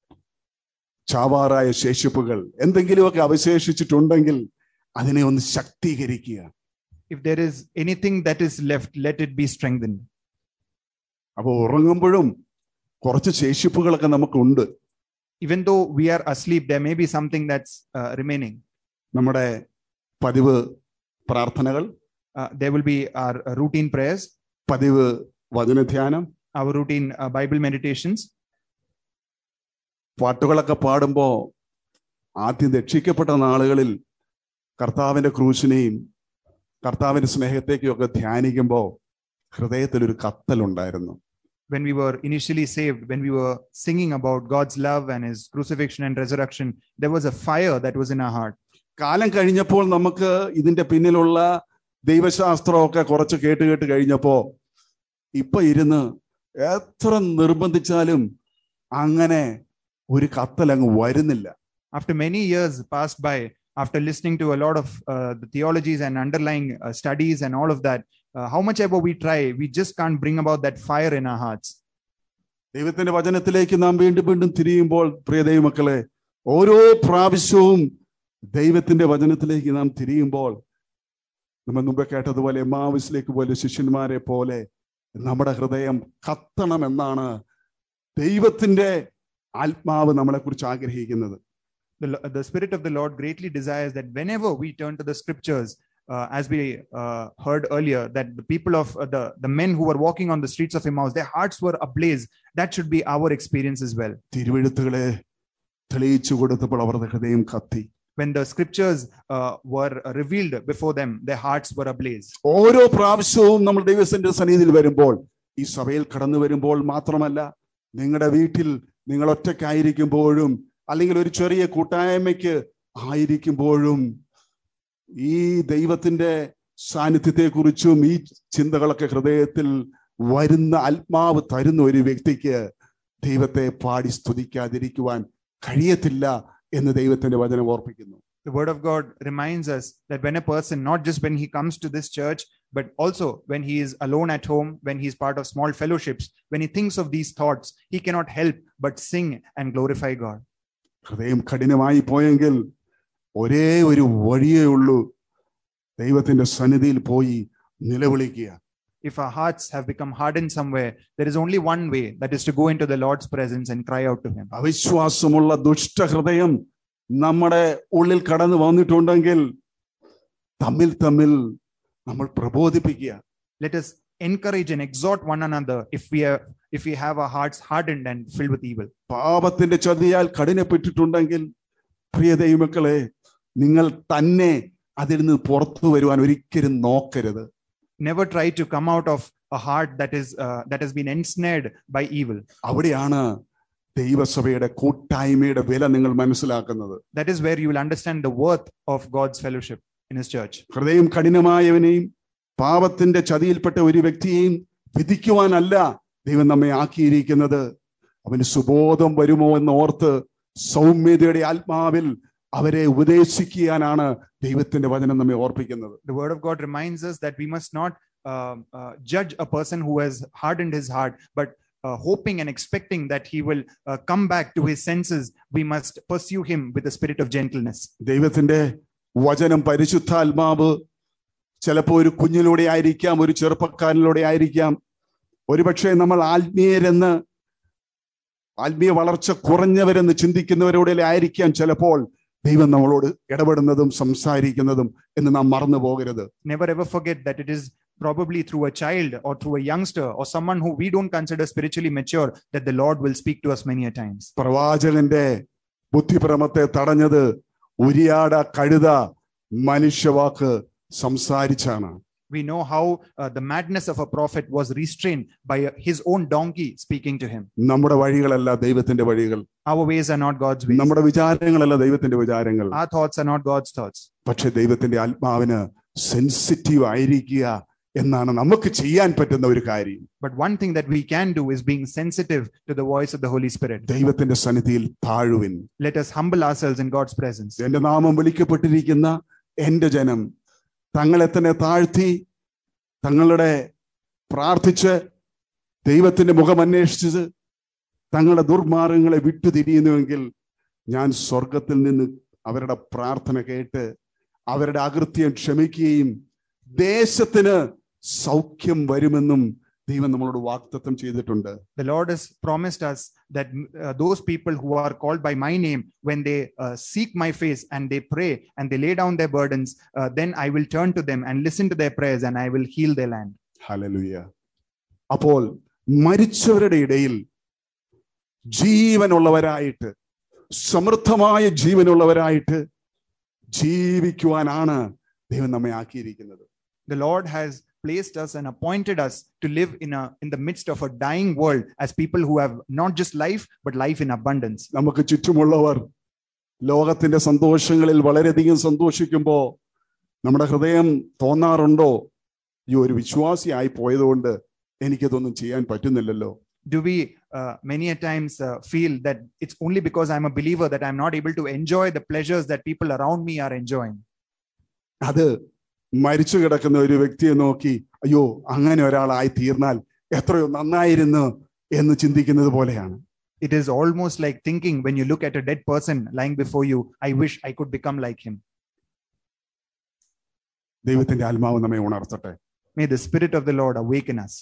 ചാവാറായ ശേഷിപ്പുകൾ എന്തെങ്കിലുമൊക്കെ അവശേഷിച്ചിട്ടുണ്ടെങ്കിൽ അതിനെ ഒന്ന് ശക്തീകരിക്കുക If there is anything that is left, let it be strengthened. അപ്പോൾ ഉറങ്ങുമ്പോഴും കുറച്ച് ശേഷിപ്പുകളൊക്കെ നമുക്കുണ്ട് Even though we are asleep, there may be something that's uh, remaining. നമ്മുടെ പതിവ് പ്രാർത്ഥനകൾ Uh, there will be our uh, routine prayers, പതിവ് വചനധ്യാനം our routine uh, Bible meditations. പാട്ടുകളൊക്കെ പാടുമ്പോൾ ആദ്യം രക്ഷിക്കപ്പെട്ട നാളുകളിൽ കർത്താവിന്റെ ക്രൂശിനെയും കർത്താവിന്റെ സ്നേഹത്തേക്കും ഒക്കെ ധ്യാനിക്കുമ്പോൾ ഹൃദയത്തിൽ ഒരു കത്തലുണ്ടായിരുന്നു when we were initially saved, when we were singing about God's love and his crucifixion and resurrection, there was a fire that was in our heart. കാലം കഴിഞ്ഞപ്പോൾ നമുക്ക് ഇതിന്റെ പിന്നിലുള്ള ദൈവശാസ്ത്രമൊക്കെ കുറച്ച് കേട്ട് കേട്ട് കഴിഞ്ഞപ്പോ ഇപ്പൊ ഇരുന്ന് എത്ര നിർബന്ധിച്ചാലും അങ്ങനെ ഒരു കത്തൽ അങ്ങ് വരുന്നില്ല After many years passed by, after listening to a lot of uh, the theologies and underlying uh, studies and all of that, uh, how much ever we try, we just can't bring about that fire in our hearts. ദൈവത്തിന്റെ വചനത്തിലേക്ക് നാം വീണ്ടും വീണ്ടും തിരിയുമ്പോൾ പ്രിയ ദൈവമക്കളെ ഓരോ പ്രാവശ്യവും ദൈവത്തിന്റെ വചനത്തിലേക്ക് നാം തിരിയുമ്പോൾ നമ്മൾ മുമ്പേ കേട്ടതുപോലെ എമാവിസിലേക്ക് പോലെ ശിഷ്യന്മാരെ പോലെ നമ്മുടെ ഹൃദയം കത്തണമെന്നാണ് ദൈവത്തിന്റെ ആത്മാവ് നമ്മളെ കുറിച്ച് ആഗ്രഹിക്കുന്നത് The, Lo- the Spirit of the Lord greatly desires that whenever we turn to the scriptures, uh, as we uh, heard earlier, that the people of uh, the, the men who were walking on the streets of Emmaus, their hearts were ablaze. That should be our experience as well. തിരുവെഴുത്തുകളെ തെളിയിച്ചു കൊടുത്തപ്പോൾ അവരുടെ ഹൃദയം കത്തി When the scriptures uh, were revealed before them, their hearts were ablaze. ഓരോ പ്രാവശ്യവും നമ്മൾ ദൈവത്തിന്റെ സന്നിധിയിൽ വരുമ്പോൾ ഈ സഭയിൽ കടന്നു വരുമ്പോൾ മാത്രമല്ല നിങ്ങളുടെ വീട്ടിൽ നിങ്ങൾ ഒറ്റയ്ക്കായിരിക്കുമ്പോഴും അല്ലെങ്കിൽ ഒരു ചെറിയ കൂട്ടായ്മയ്ക്ക് ആയിരിക്കുമ്പോഴും ഈ ദൈവത്തിന്റെ സാന്നിധ്യത്തെക്കുറിച്ചും ഈ ചിന്തകളൊക്കെ ഹൃദയത്തിൽ വരുന്ന ആത്മാവ് തരുന്ന ഒരു വ്യക്തിക്ക് ദൈവത്തെ പാടി സ്തുതിക്കാതിരിക്കുവാൻ കഴിയത്തില്ല എന്ന് ദൈവത്തിന്റെ വചനം ഓർപ്പിക്കുന്നു The word of God reminds us that when a person, not just when he comes to this church, but also when he is alone at home, when he is part of small fellowships, when he thinks of these thoughts, he cannot help but sing and glorify God. ഹൃദയം കഠിനമായി പോയെങ്കിൽ ഒരേ ഒരു വഴിയേ ഉള്ളൂ ദൈവത്തിന്റെ സന്നിധിയിൽ പോയി നിലവിളിക്കുക If our hearts have become hardened somewhere, there is only one way that is to go into the Lord's presence and cry out to Him. അവിശ്വാസമുള്ള ദുഷ്ടഹൃദയം നമ്മുടെ ഉള്ളിൽ കടന്നു വന്നിട്ടുണ്ടെങ്കിൽ തമ്മിൽ തമ്മിൽ നമ്മൾ പ്രബോധിപ്പിക്കുക Let us encourage and exhort one another if we are if we have our hearts hardened and filled with evil. പാപത്തിന്റെ ചതിയാൽ കഠിനപ്പെട്ടിട്ടുണ്ടെങ്കിൽ പ്രിയ ദൈവമക്കളെ നിങ്ങൾ തന്നെ അതിൽ നിന്ന് പുറത്തു വരുവാൻ ഒരിക്കലും നോക്കരുത് Never try to come out of a heart that is uh, that has been ensnared by evil. അവിടെയാണ് ദൈവസഭയുടെ കൂട്ടായ്മയുടെ വില നിങ്ങൾ മനസ്സിലാക്കുന്നത് That is where you will understand the worth of God's fellowship in His church. ഹൃദയം കഠിനമായവനെയും പാപത്തിന്റെ ചതിയിൽപ്പെട്ട ഒരു വ്യക്തിയെയും വിധിക്കുവാനല്ല ദൈവം നമ്മെ ആക്കിയിരിക്കുന്നത് അവന് സുബോധം വരുമോ എന്ന് ഓർത്ത് സൗമ്യതയുടെ ആത്മാവിൽ അവരെ ഉപദേശിക്കാനാണ് ദൈവത്തിന്റെ വചനം നമ്മെ ഓർപ്പിക്കുന്നത് The Word of God reminds us that we must not um, uh, judge a person who has hardened his heart, but uh, hoping and expecting that he will uh, come back to his senses, we must pursue him with the spirit of gentleness. ദൈവത്തിന്റെ വചനം പരിശുദ്ധാത്മാവ് ചിലപ്പോൾ ഒരു കുഞ്ഞിലൂടെ ആയിരിക്കാം ഒരു ചെറുപ്പക്കാരനിലൂടെ ആയിരിക്കാം ഒരുപക്ഷെ നമ്മൾ ആത്മീയരെന്ന് ആത്മീയ വളർച്ച കുറഞ്ഞവരെന്ന് ചിന്തിക്കുന്നവരോടെ ആയിരിക്കാം ചിലപ്പോൾ ദൈവം നമ്മളോട് ഇടപെടുന്നതും സംസാരിക്കുന്നതും എന്ന് നാം മറന്നു പോകരുത് Never ever forget that it is probably through a child or through a youngster or someone who we don't consider spiritually mature that the Lord will speak to us many a times. പ്രവാചകന്റെ ബുദ്ധിഭ്രമത്തെ തടഞ്ഞത് ഉരിയാട കഴുത മനുഷ്യവാക്ക് സംസാരിച്ചാണ് We know how uh, the madness of a prophet was restrained by uh, his own donkey speaking to him. നമ്മുടെ വഴികളല്ല ദൈവത്തിന്റെ വഴികൾ Our ways are not God's ways. നമ്മുടെ വിചാരങ്ങളല്ല ദൈവത്തിന്റെ വിചാരങ്ങൾ Our thoughts are not God's thoughts. പക്ഷെ ദൈവത്തിന്റെ ആത്മാവിന് sensitive ആയിരിക്കുക എന്നാണ് നമുക്ക് ചെയ്യാൻ പറ്റുന്ന ഒരു കാര്യം But one thing that we can do is being sensitive to the voice of the Holy Spirit. ദൈവത്തിന്റെ സന്നിധിയിൽ താഴുവിൻ Let us humble ourselves in God's presence. എന്റെ നാമം വിളിക്കപ്പെട്ടിരിക്കുന്ന എന്റെ ജനം തങ്ങളെ തന്നെ താഴ്ത്തി തങ്ങളുടെ പ്രാർത്ഥിച്ച് ദൈവത്തിന്റെ മുഖം അന്വേഷിച്ച് തങ്ങളുടെ ദുർമാർഗങ്ങളെ വിട്ടുതിരിയുന്നുവെങ്കിൽ ഞാൻ സ്വർഗത്തിൽ നിന്ന് അവരുടെ പ്രാർത്ഥന കേട്ട് അവരുടെ അകൃത്യം ക്ഷമിക്കുകയും ദേശത്തിന് സൗഖ്യം വരുമെന്നും ദൈവം നമ്മളോട് വാക്തത്വം ചെയ്തിട്ടുണ്ട് The Lord has promised us that uh, those people who are called by my name, when they uh, seek my face and they pray and they lay down their burdens, uh, then I will turn to them and listen to their prayers and I will heal their land. ഹലലുയ അപ്പോൾ മരിച്ചവരുടെ ഇടയിൽ ജീവനുള്ളവരായിട്ട് സമൃദ്ധമായ ജീവനുള്ളവരായിട്ട് ജീവിക്കുവാനാണ് ദൈവം നമ്മെ ആക്കിയിരിക്കുന്നത് The Lord has placed us and appointed us to live in a in the midst of a dying world as people who have not just life but life in abundance. നമുക്ക് ചുറ്റുമുള്ളവർ ലോകത്തിന്റെ സന്തോഷങ്ങളിൽ വളരെയധികം സന്തോഷിക്കുമ്പോൾ നമ്മുടെ ഹൃദയം തോന്നാറുണ്ടോ ഈ ഒരു വിശ്വാസിയായി പോയതുകൊണ്ട് എനിക്കതൊന്നും ചെയ്യാൻ പറ്റുന്നില്ലല്ലോ Do we uh, many a times uh, feel that it's only because I'm a believer that I'm not able to enjoy the pleasures that people around me are enjoying? അത് മരിച്ചു കിടക്കുന്ന ഒരു വ്യക്തിയെ നോക്കി അയ്യോ അങ്ങനെ ഒരാളായി തീർന്നാൽ എത്രയോ നന്നായിരുന്നു എന്ന് ചിന്തിക്കുന്നത് പോലെയാണ് It is almost like thinking when you look at a dead person lying before you, I wish I could become like him. ദൈവത്തിന്റെ ആത്മാവ് നമ്മെ ഉണർത്തട്ടെ May the Spirit of the Lord awaken us.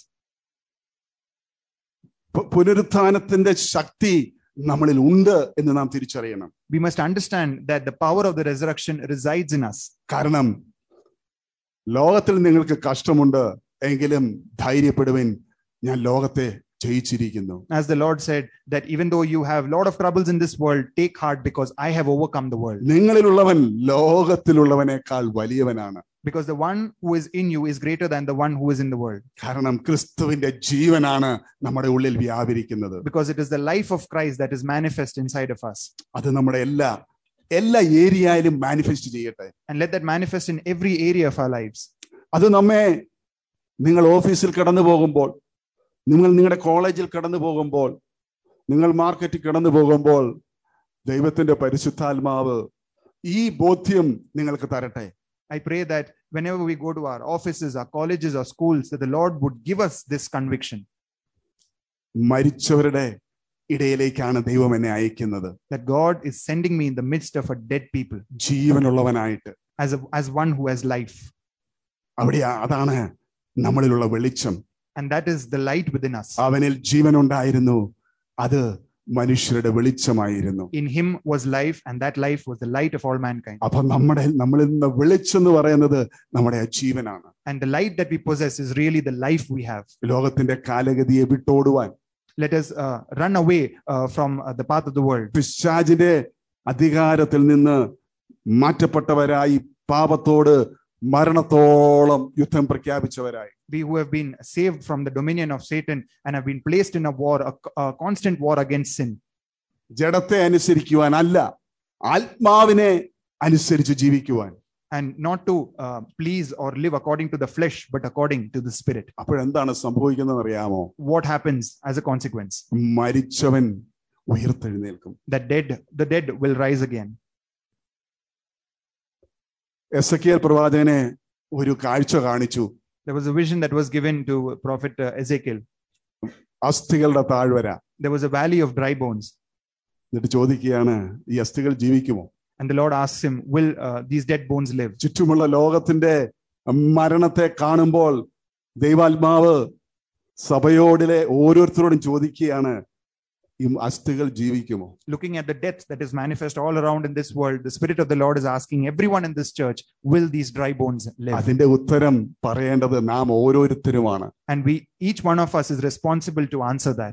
പു- പുനരുത്ഥാനത്തിന്റെ ശക്തി നമ്മളിൽ ഉണ്ട് എന്ന് നാം തിരിച്ചറിയണം We must understand that the power of the resurrection resides in us. കാരണം ലോകത്തിൽ നിങ്ങൾക്ക് കഷ്ടമുണ്ട് എങ്കിലും ധൈര്യപ്പെടുവിൻ ഞാൻ ലോകത്തെ ജയിച്ചിരിക്കുന്നു As the Lord said, that even though you have a lot of troubles in this world, take heart because I have overcome the world. നിങ്ങളിലുള്ളവൻ ലോകത്തിലുള്ളവനേക്കാൾ വലിയവനാണ് Because the one who is in you is greater than the one who is in the world. കാരണം ക്രിസ്തുവിന്റെ ജീവനാണ് നമ്മുടെ ഉള്ളിൽ വ്യാപരിക്കുന്നത് Because it is the life of Christ that is manifest inside of us. അത് നമ്മുടെ എല്ലാ എല്ലാ ഏരിയയിലും മാനിഫെസ്റ്റ് ചെയ്യട്ടെ And let that manifest in every area of our lives. അത് നമ്മെ നിങ്ങൾ ഓഫീസിൽ കടന്നു പോകുമ്പോൾ നിങ്ങൾ നിങ്ങളുടെ കോളേജിൽ കടന്നു പോകുമ്പോൾ നിങ്ങൾ മാർക്കറ്റിൽ കടന്നു പോകുമ്പോൾ ദൈവത്തിന്റെ പരിശുദ്ധാത്മാവ് ഈ ബോധ്യം നിങ്ങൾക്ക് തരട്ടെ I pray that whenever we go to our offices, our colleges, our schools, that the Lord would give us this conviction മരിച്ചവരുടെ ഇടയിലേക്കാണ് ദൈവം എന്നെ അയക്കുന്നത് that God is sending me in the midst of a dead people ജീവനുള്ളവനായിട്ട് as, a, as one who has life. അവിടെ അതാണ് നമ്മളിലുള്ള വെളിച്ചം And that is the light within us. അവനിൽ ജീവനുണ്ടായിരുന്നു അത് മനുഷ്യരുടെ വെളിച്ചമായിരുന്നു In him was life, and that life was the light of all mankind. അപ്പൊ നമ്മുടെ നമ്മളിൽ നിന്ന് വെളിച്ചെന്ന് പറയുന്നത് നമ്മുടെ ആ ജീവനാണ് And the light that we possess is really the life we have. ലോകത്തിന്റെ കാലഗതിയെ വിട്ടോടുവാൻ Let us uh, run away uh, from uh, the path of the world. പിശാചിന്റെ അധികാരത്തിൽ നിന്ന് മാറ്റപ്പെട്ടവരായി പാപത്തോട് മരണത്തോളം യുദ്ധം പ്രഖ്യാപിച്ചവരായി We who have been saved from the dominion of Satan and have been placed in a war, a, a constant war against sin. ജഡത്തെ അനുസരിക്കുവാൻ അല്ല ആത്മാവിനെ അനുസരിച്ച് ജീവിക്കുവാൻ and not to uh, please or live according to the flesh, but according to the spirit. അപ്പോഴെന്താണ് സംഭവിക്കുന്നത് അറിയാമോ What happens as a consequence? മരിച്ചവൻ ഉയർത്തെഴുന്നേൽക്കും The dead, the dead will rise again. എസ് എ പ്രവാചകനെ ഒരു കാഴ്ച കാണിച്ചു There was a vision that was given to Prophet uh, Ezekiel. അസ്ഥികളുടെ താഴ്വര There was a valley of dry bones, എന്നിട്ട് ചോദിക്കുകയാണ് ഈ അസ്ഥികൾ ജീവിക്കുമോ and the Lord asks him, "Will uh, these dead bones live?" ചുറ്റുമുള്ള ലോകത്തിന്റെ മരണത്തെ കാണുമ്പോൾ ദൈവാത്മാവ് സഭയോടിലെ ഓരോരുത്തരോടും ചോദിക്കുകയാണ് ഈ അസ്ഥികൾ ജീവിക്കുമോ Looking at the death that is manifest all around in this world, the Spirit of the Lord is asking everyone in this church, "Will these dry bones live?" അതിന്റെ ഉത്തരം പറയേണ്ടത് നാം ഓരോരുത്തരുമാണ് And we, each one of us, is responsible to answer that.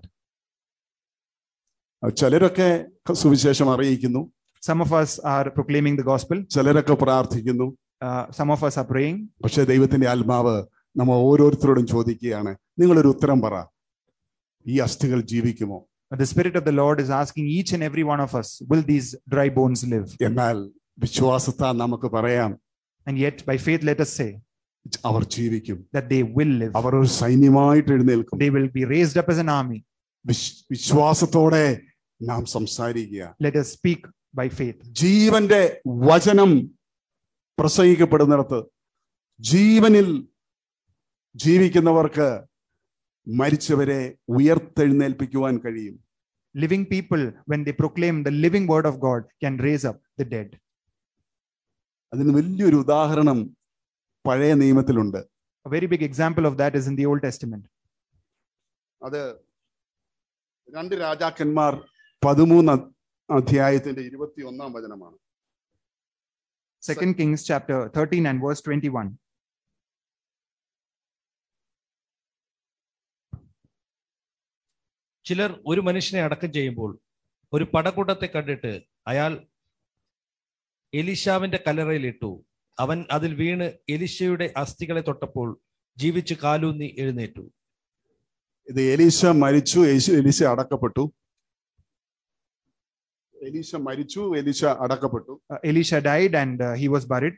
ചിലരൊക്കെ സുവിശേഷം അറിയിക്കുന്നു Some of us are proclaiming the gospel. ചിലരൊക്കെ പ്രാർത്ഥിക്കുന്നു Uh, some of us are praying. പക്ഷെ ദൈവത്തിന്റെ ആത്മാവ് നമ്മൾ ഓരോരുത്തരോടും ചോദിക്കുകയാണ് നിങ്ങളൊരു ഉത്തരം പറ ഈ അസ്ഥികൾ ജീവിക്കുമോ But the Spirit of the Lord is asking each and every one of us, will these dry bones live? എന്നാൽ വിശ്വാസത്താൽ നമുക്ക് പറയാം And yet, by faith, let us say അവർ ജീവിക്കും that they will live. അവർ ഒരു സൈന്യമായിട്ട് എഴുന്നേൽക്കും They will be raised up as an army. വിശ്- വിശ്വാസത്തോടെ നാം സംസാരിക്കുക Let us speak by faith. ജീവന്റെ വചനം പ്രസംഗിക്കപ്പെടുന്നിടത്ത് ജീവനിൽ ജീവിക്കുന്നവർക്ക് മരിച്ചവരെ ഉയർത്തെഴുന്നേൽപ്പിക്കുവാൻ കഴിയും Living people, when they proclaim the living word of God, can raise up the dead. അതിന് വലിയൊരു ഉദാഹരണം പഴയ നിയമത്തിലുണ്ട് A very big example of that is in the Old Testament. അത് രണ്ട് രാജാക്കന്മാർ പതിമൂന്ന് അധ്യായത്തിന്റെ ഇരുപത്തി ഒന്നാം വചനമാണ് Second Kings chapter 13 and verse 21. ചിലർ ഒരു മനുഷ്യനെ അടക്കം ചെയ്യുമ്പോൾ ഒരു പടക്കൂട്ടത്തെ കണ്ടിട്ട് അയാൾ എലിശാവിന്റെ കല്ലറയിലിട്ടു അവൻ അതിൽ വീണ് എലിശയുടെ അസ്ഥികളെ തൊട്ടപ്പോൾ ജീവിച്ച് കാലൂന്നി എഴുന്നേറ്റു ഇത് എലീശ മരിച്ചു യേശു- എലീശ അടക്കപ്പെട്ടു എലീശ മരിച്ചു എലീശ അടക്കപ്പെട്ടു Uh, Elisha died and uh, he was buried.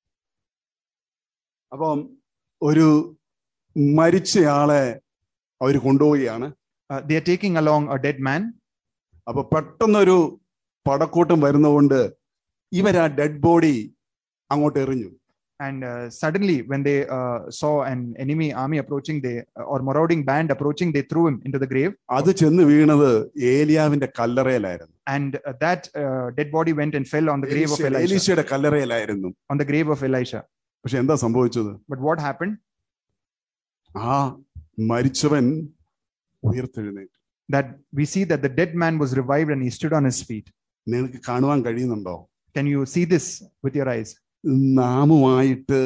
അപ്പം ഒരു മരിച്ചയാളെ അവർ കൊണ്ടുപോവുകയാണ് Uh, they are taking along a dead man. അപ്പൊ പെട്ടെന്നൊരു പടക്കൂട്ടം വരുന്നതുകൊണ്ട് ഇവരാ ഡെഡ് ബോഡി അങ്ങോട്ട് എറിഞ്ഞു And uh, suddenly, when they uh, saw an enemy army approaching, they or marauding band approaching, they threw him into the grave. അത് ചെന്ന് വീണത് ഏലിയാവിന്റെ കല്ലറയിലായിരുന്നു And uh, that uh, dead body went and fell on the grave of എലീശയുടെ- Elisha. എലീശയുടെ കല്ലറയിലായിരുന്നു On the grave of Elisha. പക്ഷെ എന്താ സംഭവിച്ചത് But what happened? ആ മരിച്ചവൻ ഉയർത്തെഴുന്നേറ്റു That we see that the dead man was revived and he stood on his feet. നിങ്ങൾക്ക് കാണുവാൻ കഴിയുന്നുണ്ടോ Can you see this with your eyes? നാമുമായിട്ട്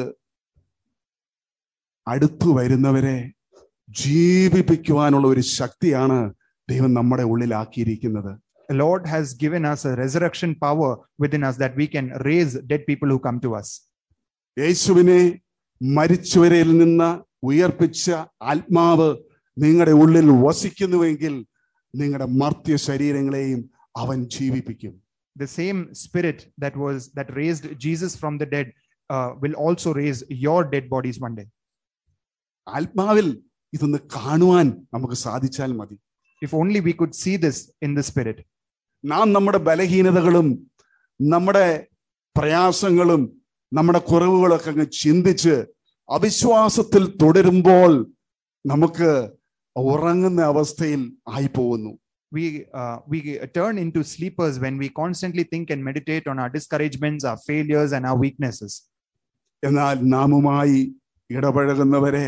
അടുത്തു വരുന്നവരെ ജീവിപ്പിക്കുവാനുള്ള ഒരു ശക്തിയാണ് ദൈവം നമ്മുടെ ഉള്ളിലാക്കിയിരിക്കുന്നത് The Lord has given us a resurrection power within us that we can raise dead people who come to us. യേശുവിനെ മരിച്ചവരിൽ നിന്ന് ഉയർപ്പിച്ച ആത്മാവ് നിങ്ങളുടെ ഉള്ളിൽ വസിക്കുന്നുവെങ്കിൽ നിങ്ങളുടെ മർത്യ ശരീരങ്ങളെയും അവൻ ജീവിപ്പിക്കും The same spirit that was that raised Jesus from the dead uh, will also raise your dead bodies one day. ആത്മാവിൽ ഇതൊന്ന് കാണുവാൻ നമുക്ക് സാധിച്ചാൽ മതി If only we could see this in the spirit. നാം നമ്മുടെ ബലഹീനതകളും നമ്മുടെ പ്രയാസങ്ങളും നമ്മുടെ കുറവുകളൊക്കെ അങ്ങ് ചിന്തിച്ച് അവിശ്വാസത്തിൽ തുടരുമ്പോൾ നമുക്ക് ഉറങ്ങുന്ന അവസ്ഥയിൽ ആയിപ്പോകുന്നു We uh, we turn into sleepers when we constantly think and meditate on our discouragements, our failures, and our weaknesses. എന്നാൽ നാമുമായി ഇടപഴകുന്നവരെ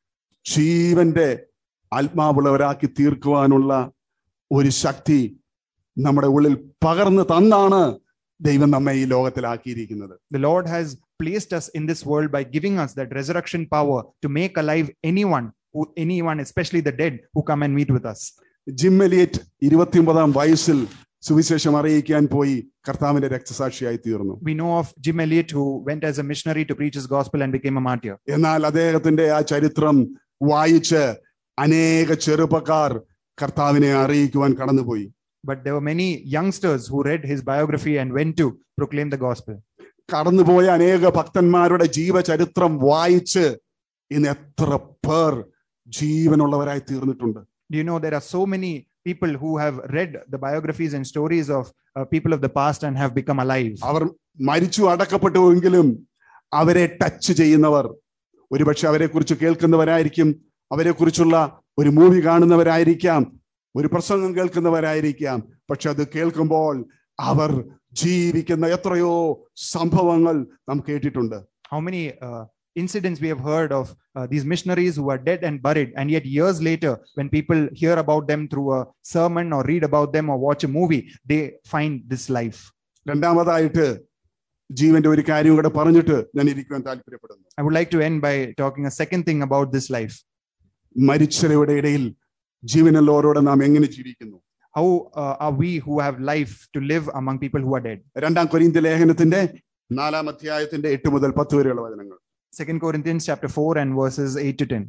ജീവന്റെ ആത്മാവുള്ളവരാക്കി തീർക്കുവാനുള്ള ഒരു ശക്തി നമ്മുടെ ഉള്ളിൽ പകർന്നു തന്നാണ് ദൈവം നമ്മെ ഈ ലോകത്തിലാക്കിയിരിക്കുന്നത് The Lord has placed us in this world by giving us that resurrection power to make alive anyone, who, anyone, especially the dead, who come and meet with us. Jim Elliot ഇരുപത്തിയൊമ്പതാം വയസ്സിൽ സുവിശേഷം അറിയിക്കാൻ പോയി കർത്താവിന്റെ രക്തസാക്ഷിയായി തീർന്നു We know of Jim Elliot, who went as a missionary to preach his gospel and became a martyr. എന്നാൽ അദ്ദേഹത്തിന്റെ ആ ചരിത്രം വായിച്ച് അനേക ചെറുപ്പക്കാർ കർത്താവിനെ അറിയിക്കുവാൻ കടന്നുപോയി But there were many youngsters who read his biography and went to proclaim the gospel. കടന്നുപോയ അനേക ഭക്തന്മാരുടെ ജീവചരിത്രം വായിച്ച് ഇന്ന് എത്ര പേർ ജീവനുള്ളവരായി തീർന്നിട്ടുണ്ട് Do you know there are so many people who have read the biographies and stories of uh, people of the past and have become alive? അവർ മരിച്ചു അടക്കപ്പെട്ടുവെങ്കിലും അവരെ ടച്ച് ചെയ്യുന്നവർ ഒരുപക്ഷെ അവരെ കുറിച്ച് കേൾക്കുന്നവരായിരിക്കും അവരെ കുറിച്ചുള്ള ഒരു മൂവി കാണുന്നവരായിരിക്കാം ഒരു പ്രസംഗം കേൾക്കുന്നവരായിരിക്കാം പക്ഷെ അത് കേൾക്കുമ്പോൾ അവർ ജീവിക്കുന്ന എത്രയോ സംഭവങ്ങൾ നാം കേട്ടിട്ടുണ്ട് How many uh, incidents we have heard of uh, these missionaries who are dead and buried, and yet years later, when people hear about them through a sermon or read about them or watch a movie, they find this life. രണ്ടാമതായിട്ട് ജീവന്റെ ഒരു കാര്യം കൂടെ പറഞ്ഞിട്ട് ഞാൻ ഇരിക്കുവാൻ താല്പര്യപ്പെടുന്നു I would like to end by talking a second thing about this life. മരിച്ചവരുടെ ഇടയിൽ ജീവനുള്ളവരോട് നാം എങ്ങനെ ജീവിക്കുന്നു How uh, are we who have life to live among people who are dead? രണ്ടാം കൊരിന്ത്യ ലേഖനത്തിന്റെ നാലാം അധ്യായത്തിന്റെ എട്ട് മുതൽ പത്ത് വരെയുള്ള വചനങ്ങൾ Second Corinthians chapter 4 and verses 8 to 10.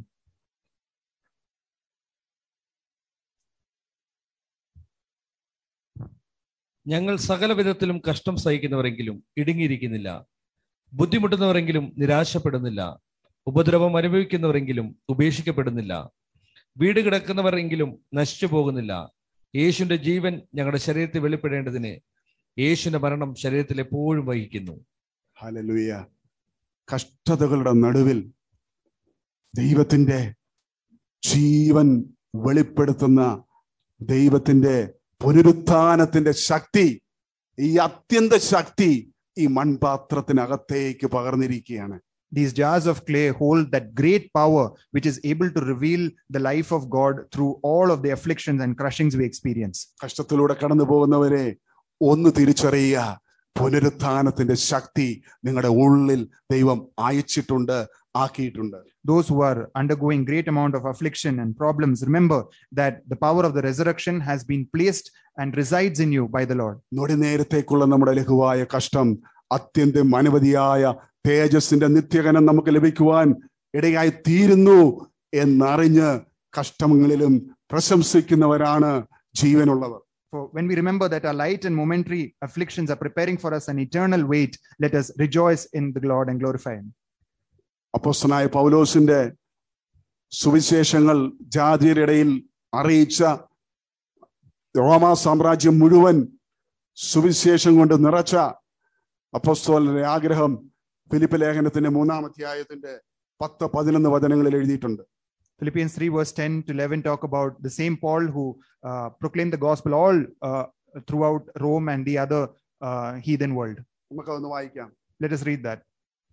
ഞങ്ങൾ സകല വിധത്തിലും കഷ്ടം സഹിക്കുന്നവരെങ്കിലും ഇടുങ്ങിയിരിക്കുന്നില്ല ബുദ്ധിമുട്ടുന്നവരെങ്കിലും നിരാശപ്പെടുന്നില്ല ഉപദ്രവം അനുഭവിക്കുന്നവരെങ്കിലും ഉപേക്ഷിക്കപ്പെടുന്നില്ല വീട് കിടക്കുന്നവരെങ്കിലും നശിച്ചു പോകുന്നില്ല യേശുവിന്റെ ജീവൻ ഞങ്ങളുടെ ശരീരത്തിൽ വെളിപ്പെടേണ്ടതിന് യേശുവിന്റെ മരണം ശരീരത്തിൽ എപ്പോഴും വഹിക്കുന്നു ഹല്ലേലൂയ കഷ്ടതകളുടെ നടുവിൽ ദൈവത്തിന്റെ ജീവൻ വെളിപ്പെടുത്തുന്ന ദൈവത്തിന്റെ പുനരുത്ഥാനത്തിന്റെ ശക്തി ഈ അത്യന്ത ശക്തി ഈ മൺപാത്രത്തിനകത്തേക്ക് പകർന്നിരിക്കുകയാണ് These jars of clay hold that great power which is able to reveal the life of God through all of the afflictions and crushings we experience. കഷ്ടത്തിലൂടെ കടന്നു പോകുന്നവരെ ഒന്ന് തിരിച്ചറിയുക പുനരുത്ഥാനത്തിന്റെ ശക്തി നിങ്ങളുടെ ഉള്ളിൽ ദൈവം അയച്ചിട്ടുണ്ട് ആക്കിയിട്ടുണ്ട് Those who are undergoing great amount of affliction and problems, remember that the power of the resurrection has been placed and resides in you by the Lord. നൊടി നേരത്തേക്കുള്ള നമ്മുടെ ലഘുവായ കഷ്ടം അത്യന്തം അനവധിയായ തേജസ്സിന്റെ നിത്യകനം നമുക്ക് ലഭിക്കുവാൻ ഇടയായി തീരുന്നു എന്നറിഞ്ഞ് കഷ്ടങ്ങളിലും പ്രശംസിക്കുന്നവരാണ് ജീവനുള്ളവർ For when we remember that our light and momentary afflictions are preparing for us an eternal weight, let us rejoice in the Lord and glorify Him. അപ്പോസ്തനായ പൗലോസിന്റെ സുവിശേഷങ്ങൾ ജാതിയുടെ ഇടയിൽ അറിയിച്ച റോമാ സാമ്രാജ്യം മുഴുവൻ സുവിശേഷം കൊണ്ട് നിറച്ച അപ്പോസ്തോലന്റെ ആഗ്രഹം ഫിലിപ്പ് ലേഖനത്തിന്റെ മൂന്നാം അധ്യായത്തിന്റെ പത്ത് പതിനൊന്ന് വചനങ്ങളിൽ എഴുതിയിട്ടുണ്ട് Philippians 3, verse 10 to 11 talk about the same Paul who uh, proclaimed the gospel all uh, throughout Rome and the other uh, heathen world. നമുക്കതൊന്ന് വായിക്കാം Let us read that.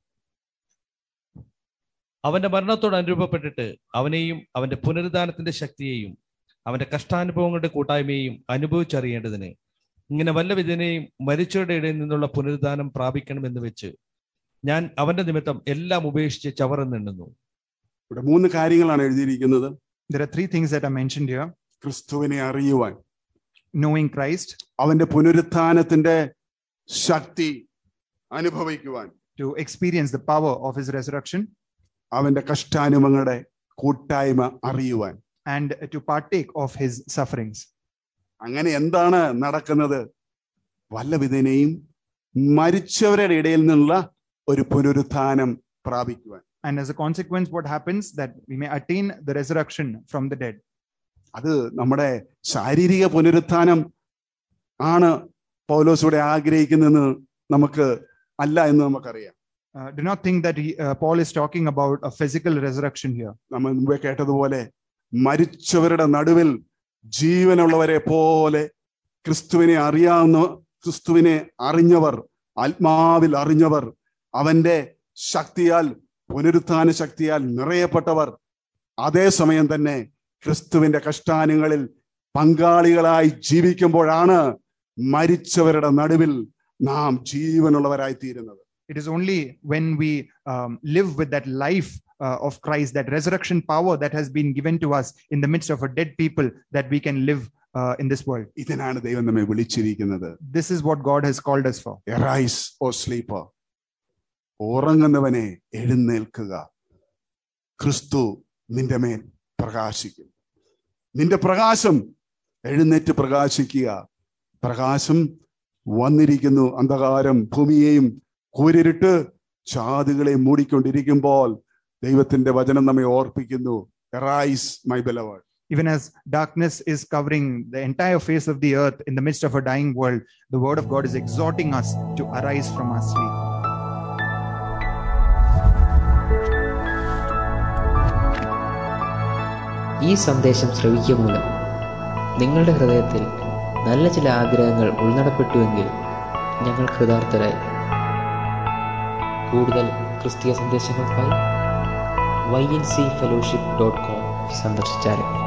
അവന്റെ മരണത്തോട് അനുരൂപപ്പെട്ടിട്ട് അവനെയും അവന്റെ പുനരുദ്ധാനത്തിന്റെ ശക്തിയെയും അവന്റെ കഷ്ടാനുഭവങ്ങളുടെ കൂട്ടായ്മയെയും അനുഭവിച്ചറിയേണ്ടതിന് ഇങ്ങനെ വല്ല വിധനെയും മരിച്ചവരുടെ ഇടയിൽ നിന്നുള്ള പുനരുദ്ധാനം പ്രാപിക്കണമെന്ന് വെച്ച് ഞാൻ അവന്റെ നിമിത്തം എല്ലാം ഉപേക്ഷിച്ച് ചവറെന്നെണ്ണുന്നു ഇവിടെ മൂന്ന് കാര്യങ്ങളാണ് എഴുതിയിരിക്കുന്നത് There are three things that are mentioned here ക്രിസ്തുവിനെ അറിയുവാൻ knowing Christ, അവന്റെ പുനരുത്ഥാനത്തിന്റെ ശക്തി അനുഭവിക്കുവാൻ to experience the power of his resurrection, അവന്റെ കഷ്ടാനുഭവങ്ങളുടെ കൂട്ടായ്മ അറിയുവാൻ and to partake of his sufferings. അങ്ങനെ എന്താണ് നടക്കുന്നത് വല്ല വിധനെയും മരിച്ചവരുടെ ഇടയിൽ നിന്നുള്ള ഒരു പുനരുത്ഥാനം പ്രാപിക്കുവാൻ And as a consequence, what happens that we may attain the resurrection from the dead. അത് നമ്മുടെ ശാരീരിക പുനരുത്ഥാനം ആണ് പൗലോസ് ഇവിടെ ആഗ്രഹിക്കുന്നതെന്ന് നമുക്ക് അല്ല എന്ന് നമുക്കറിയാം Uh, do not think that he, uh, Paul is talking about a physical resurrection here. നമ്മൾ മുമ്പേ കേട്ടതുപോലെ മരിച്ചവരുടെ നടുവിൽ ജീവനുള്ളവരെ പോലെ ക്രിസ്തുവിനെ അറിയാവുന്ന ക്രിസ്തുവിനെ അറിഞ്ഞവർ ആത്മാവിൽ അറിഞ്ഞവർ അവന്റെ ശക്തിയാൽ പുനരുത്ഥാന ശക്തിയാൽ നിറയപ്പെട്ടവർ അതേസമയം തന്നെ ക്രിസ്തുവിന്റെ കഷ്ടാനുകളിൽ പങ്കാളികളായി ജീവിക്കുമ്പോഴാണ് മരിച്ചവരുടെ നടുവിൽ നാം ജീവനുള്ളവരായി തീരുന്നത് It is only when we um, live with that life uh, of Christ, that resurrection power that has been given to us in the midst of a dead people, that we can live uh, in this world. ഇതിനാണ് ദൈവം നമ്മെ വിളിച്ചിരിക്കുന്നത് This is what God has called us for. Arise O sleeper ഉറങ്ങുന്നവനെ എഴുന്നേൽക്കുക ക്രിസ്തു നിന്റെ മേൽ പ്രകാശിക്കും നിന്റെ പ്രകാശം എഴുന്നേറ്റ് പ്രകാശിക്കുക പ്രകാശം വന്നിരിക്കുന്നു അന്ധകാരം ഭൂമിയെയും കൂരിരുട്ട് ചാതുകളെ മൂടിക്കൊണ്ടിരിക്കുമ്പോൾ ദൈവത്തിന്റെ വചനം നമ്മെ ഓർപ്പിക്കുന്നു arise my beloved Even as darkness is covering the entire face of the earth in the midst of a dying world, the word of God is exhorting us to arise from our sleep. ഈ സന്ദേശം ശ്രവിക്കുക മൂലം നിങ്ങളുടെ ഹൃദയത്തിൽ നല്ല ചില ആഗ്രഹങ്ങൾ ഉൾനടപ്പെട്ടുവെങ്കിൽ ഞങ്ങൾ കൃതാർത്ഥരായി കൂടുതൽ ക്രിസ്തീയ സന്ദേശങ്ങൾക്കായി Y N C fellowship dot com സന്ദർശിച്ചാലും